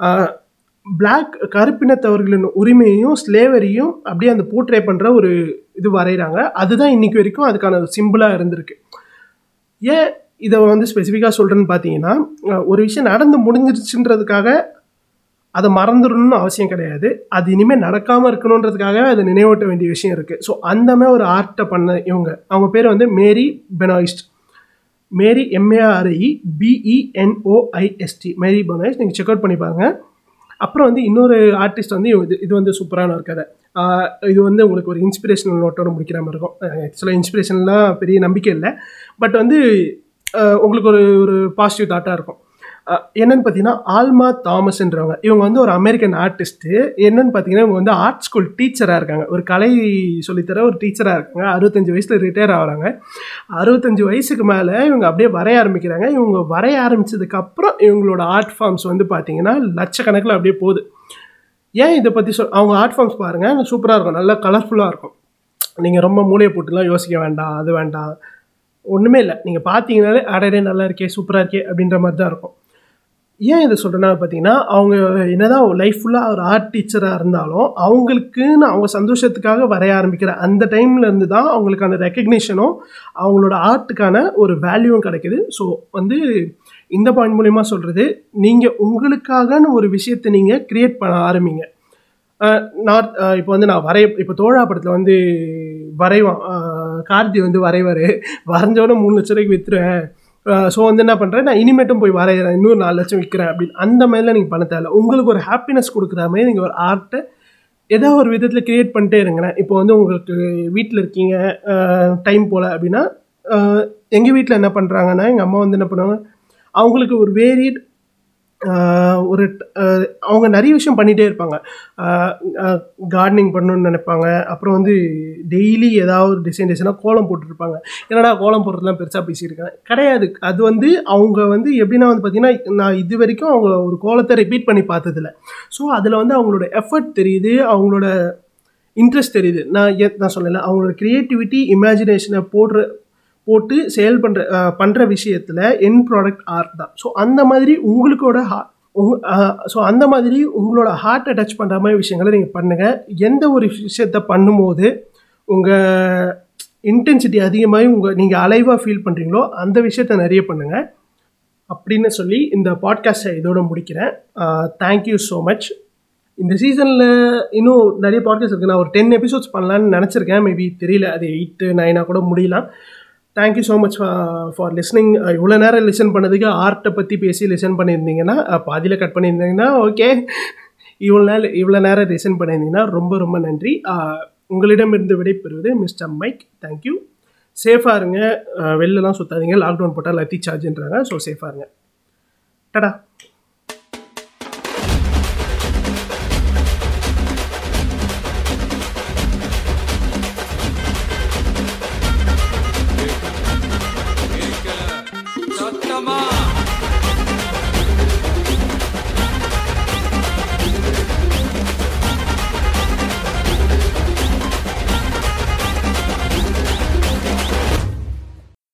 பிளாக் கருப்பினத்தவர்களின் உரிமையையும் ஸ்லேவரியும் அப்படியே அந்த போர்ட்ரே பண்ணுற ஒரு இது வரைகிறாங்க அதுதான் இன்னைக்கு வரைக்கும் அதுக்கான சிம்பிளாக இருந்திருக்கு ஏன் இதை வந்து ஸ்பெசிஃபிக்காக சொல்கிறேன்னு பார்த்தீங்கன்னா அஹ், ஒரு விஷயம் நடந்து முடிஞ்சிருச்சுன்றதுக்காக அதை மறந்துடணும்னு அவசியம் கிடையாது அது இனிமேல் நடக்காமல் இருக்கணுன்றதுக்காக அதை நினைவூட்ட வேண்டிய விஷயம் இருக்குது ஸோ அந்த மாதிரி ஒரு ஆர்ட்டை பண்ண இவங்க அவங்க பேர் வந்து மேரி பெனாயிஸ்ட் மேரி எம்ஏஆர்இ பிஇஎன்ஓஐஎஸ்டி மேரி பெனாயிஸ்ட் நீங்கள் செக் அவுட் பண்ணி பாருங்க அப்புறம் வந்து இன்னொரு ஆர்டிஸ்ட் வந்து இது இது வந்து சூப்பரான ஒரு கதை ஆஹ் இது வந்து உங்களுக்கு ஒரு இன்ஸ்பிரேஷனல் நோட்டோட முடிக்கிற மாதிரி இருக்கும் ஆக்சுவலாக இன்ஸ்பிரேஷன்லாம் பெரிய நம்பிக்கை இல்லை பட் வந்து ஆஹ் உங்களுக்கு ஒரு ஒரு பாசிட்டிவ் தாட்டாக இருக்கும் அஹ் என்னன்னு பார்த்தீங்கன்னா ஆல்மா தாமஸ்ன்றவங்க இவங்க வந்து ஒரு அமெரிக்கன் ஆர்டிஸ்ட்டு என்னன்னு பார்த்தீங்கன்னா இவங்க வந்து ஆர்ட் ஸ்கூல் டீச்சராக இருக்காங்க ஒரு கலை சொல்லித்தர ஒரு டீச்சராக இருக்காங்க அறுபத்தஞ்சு வயசில் ரிட்டையர் ஆகுறாங்க அறுபத்தஞ்சு வயசுக்கு மேலே இவங்க அப்படியே வரைய ஆரம்பிக்கிறாங்க இவங்க வரைய ஆரம்பிச்சதுக்கப்புறம் இவங்களோட ஆர்ட் ஃபார்ம்ஸ் வந்து பார்த்தீங்கன்னா லட்சக்கணக்கில் அப்படியே போகுது ஏன் இதை பற்றி சொல் அவங்க ஆர்ட் ஃபார்ம்ஸ் பாருங்கள் சூப்பராக இருக்கும் நல்லா கலர்ஃபுல்லாக இருக்கும் நீங்கள் ரொம்ப மூளையை போட்டுலாம் யோசிக்க வேண்டாம் அது வேண்டாம் ஒன்றுமே இல்லை நீங்கள் பார்த்தீங்கனாலே அடடே நல்லா இருக்கே சூப்பராக இருக்கே அப்படின்ற மாதிரி தான் இருக்கும் ஏன் இதை சொல்கிறேன்னா பார்த்தீங்கன்னா அவங்க என்னதான் லைஃப் ஃபுல்லாக ஒரு ஆர்ட் டீச்சராக இருந்தாலும் அவங்களுக்குன்னு அவங்க சந்தோஷத்துக்காக வரைய ஆரம்பிக்கிற அந்த டைம்ல இருந்து தான் அவங்களுக்கான ரெக்கக்னிஷனும் அவங்களோட ஆர்ட்டுக்கான ஒரு வேல்யூவும் கிடைக்குது ஸோ வந்து இந்த பாயிண்ட் மூலிமா சொல்கிறது நீங்கள் உங்களுக்காகன்னு ஒரு விஷயத்தை நீங்கள் க்ரியேட் பண்ண ஆரம்பிங்க அஹ் நான் அஹ் இப்போ வந்து நான் வரைய இப்போ தோழா படத்தில் வந்து வரைவான் அஹ் கார்த்தி வந்து வரைவார் வரைஞ்சோடனே மூணு லட்ச ரூபாய்க்கு விற்றுருவேன் ஸோ வந்து என்ன பண்ணுறேன் நான் இனிமேட்டும் போய் வரைகிறேன் இன்னொரு நாலு லட்சம் விற்கிறேன் அப்படின்னு அந்த மாதிரிலாம் நீங்கள் பண்ண தேவையில்ல உங்களுக்கு ஒரு ஹாப்பினஸ் கொடுக்குற மாதிரி நீங்கள் ஒரு ஆர்ட்டை ஏதோ ஒரு விதத்தில் க்ரியேட் பண்ணிட்டே இருங்களேன் இப்போ வந்து உங்களுக்கு வீட்டில் இருக்கீங்க டைம் போல் அப்படின்னா எங்கள் வீட்டில் என்ன பண்ணுறாங்கன்னா எங்கள் அம்மா வந்து என்ன பண்ணுவாங்க அவங்களுக்கு ஒரு வேரியட் ஒரு அஹ், அவங்க நிறைய விஷயம் பண்ணிகிட்டே இருப்பாங்க கார்டனிங் பண்ணணும்னு நினைப்பாங்க அப்புறம் வந்து டெய்லி ஏதாவது ஒரு டிசைன் டிசைனாக கோலம் போட்டுருப்பாங்க என்னடா கோலம் போடுறதுலாம் பெருசாக பேசியிருக்கேன் கிடையாது அது வந்து அவங்க வந்து எப்படின்னா வந்து பார்த்திங்கன்னா நான் இது வரைக்கும் அவங்க ஒரு கோலத்தை ரிப்பீட் பண்ணி பார்த்ததில்ல ஸோ அதில் வந்து அவங்களோட எஃபர்ட் தெரியுது அவங்களோட இன்ட்ரெஸ்ட் தெரியுது நான் ஏ- நான் சொல்லலை அவங்களோட க்ரியேட்டிவிட்டி இமேஜினேஷனை போடுற போட்டு செயல் பண்ணுற பண்ணுற விஷயத்தில் என் ப்ராடக்ட் ஆர்ட் தான் ஸோ அந்த மாதிரி உங்களுக்கோட ஹா ஸோ அந்த மாதிரி உங்களோட ஹார்ட்டை டச் பண்ணுற மாதிரி விஷயங்களை நீங்கள் பண்ணுங்கள் எந்த ஒரு விஷயத்த பண்ணும்போது உங்கள் இன்டென்சிட்டி அதிகமாகி உங்கள் நீங்கள் அலைவாக ஃபீல் பண்ணுறீங்களோ அந்த விஷயத்த நிறைய பண்ணுங்கள் அப்படின்னு சொல்லி இந்த பாட்காஸ்ட்டை இதோட முடிக்கிறேன் தேங்க்யூ ஸோ மச் இந்த சீசனில் இன்னும் நிறைய பாட்காஸ்ட் இருக்குது நான் ஒரு டென் எபிசோட்ஸ் பண்ணலான்னு நினச்சிருக்கேன் மேபி தெரியல அது எயிட்டு நைனாக கூட முடியலாம் thank you so much for listening இவ்வளோ நேரம் லிசன் பண்ணதுக்கு ஆர்ட்டை பற்றி பேசி லிசன் பண்ணியிருந்தீங்கன்னா பாதியில் கட் பண்ணியிருந்தீங்கன்னா ஓகே இவ்வளோ நேரம் இவ்வளோ நேரம் லிசன் பண்ணியிருந்தீங்கன்னா ரொம்ப ரொம்ப நன்றி அஹ், உங்களிடமிருந்து விடைபெறுவது மிஸ்டர் மைக் தேங்க்யூ சேஃபாக இருங்க அஹ், வெளிலலாம் சுற்றாதீங்க லாக்டவுன் போட்டால் லத்தி சார்ஜ்ன்றாங்க ஸோ சேஃபாக இருங்க டடா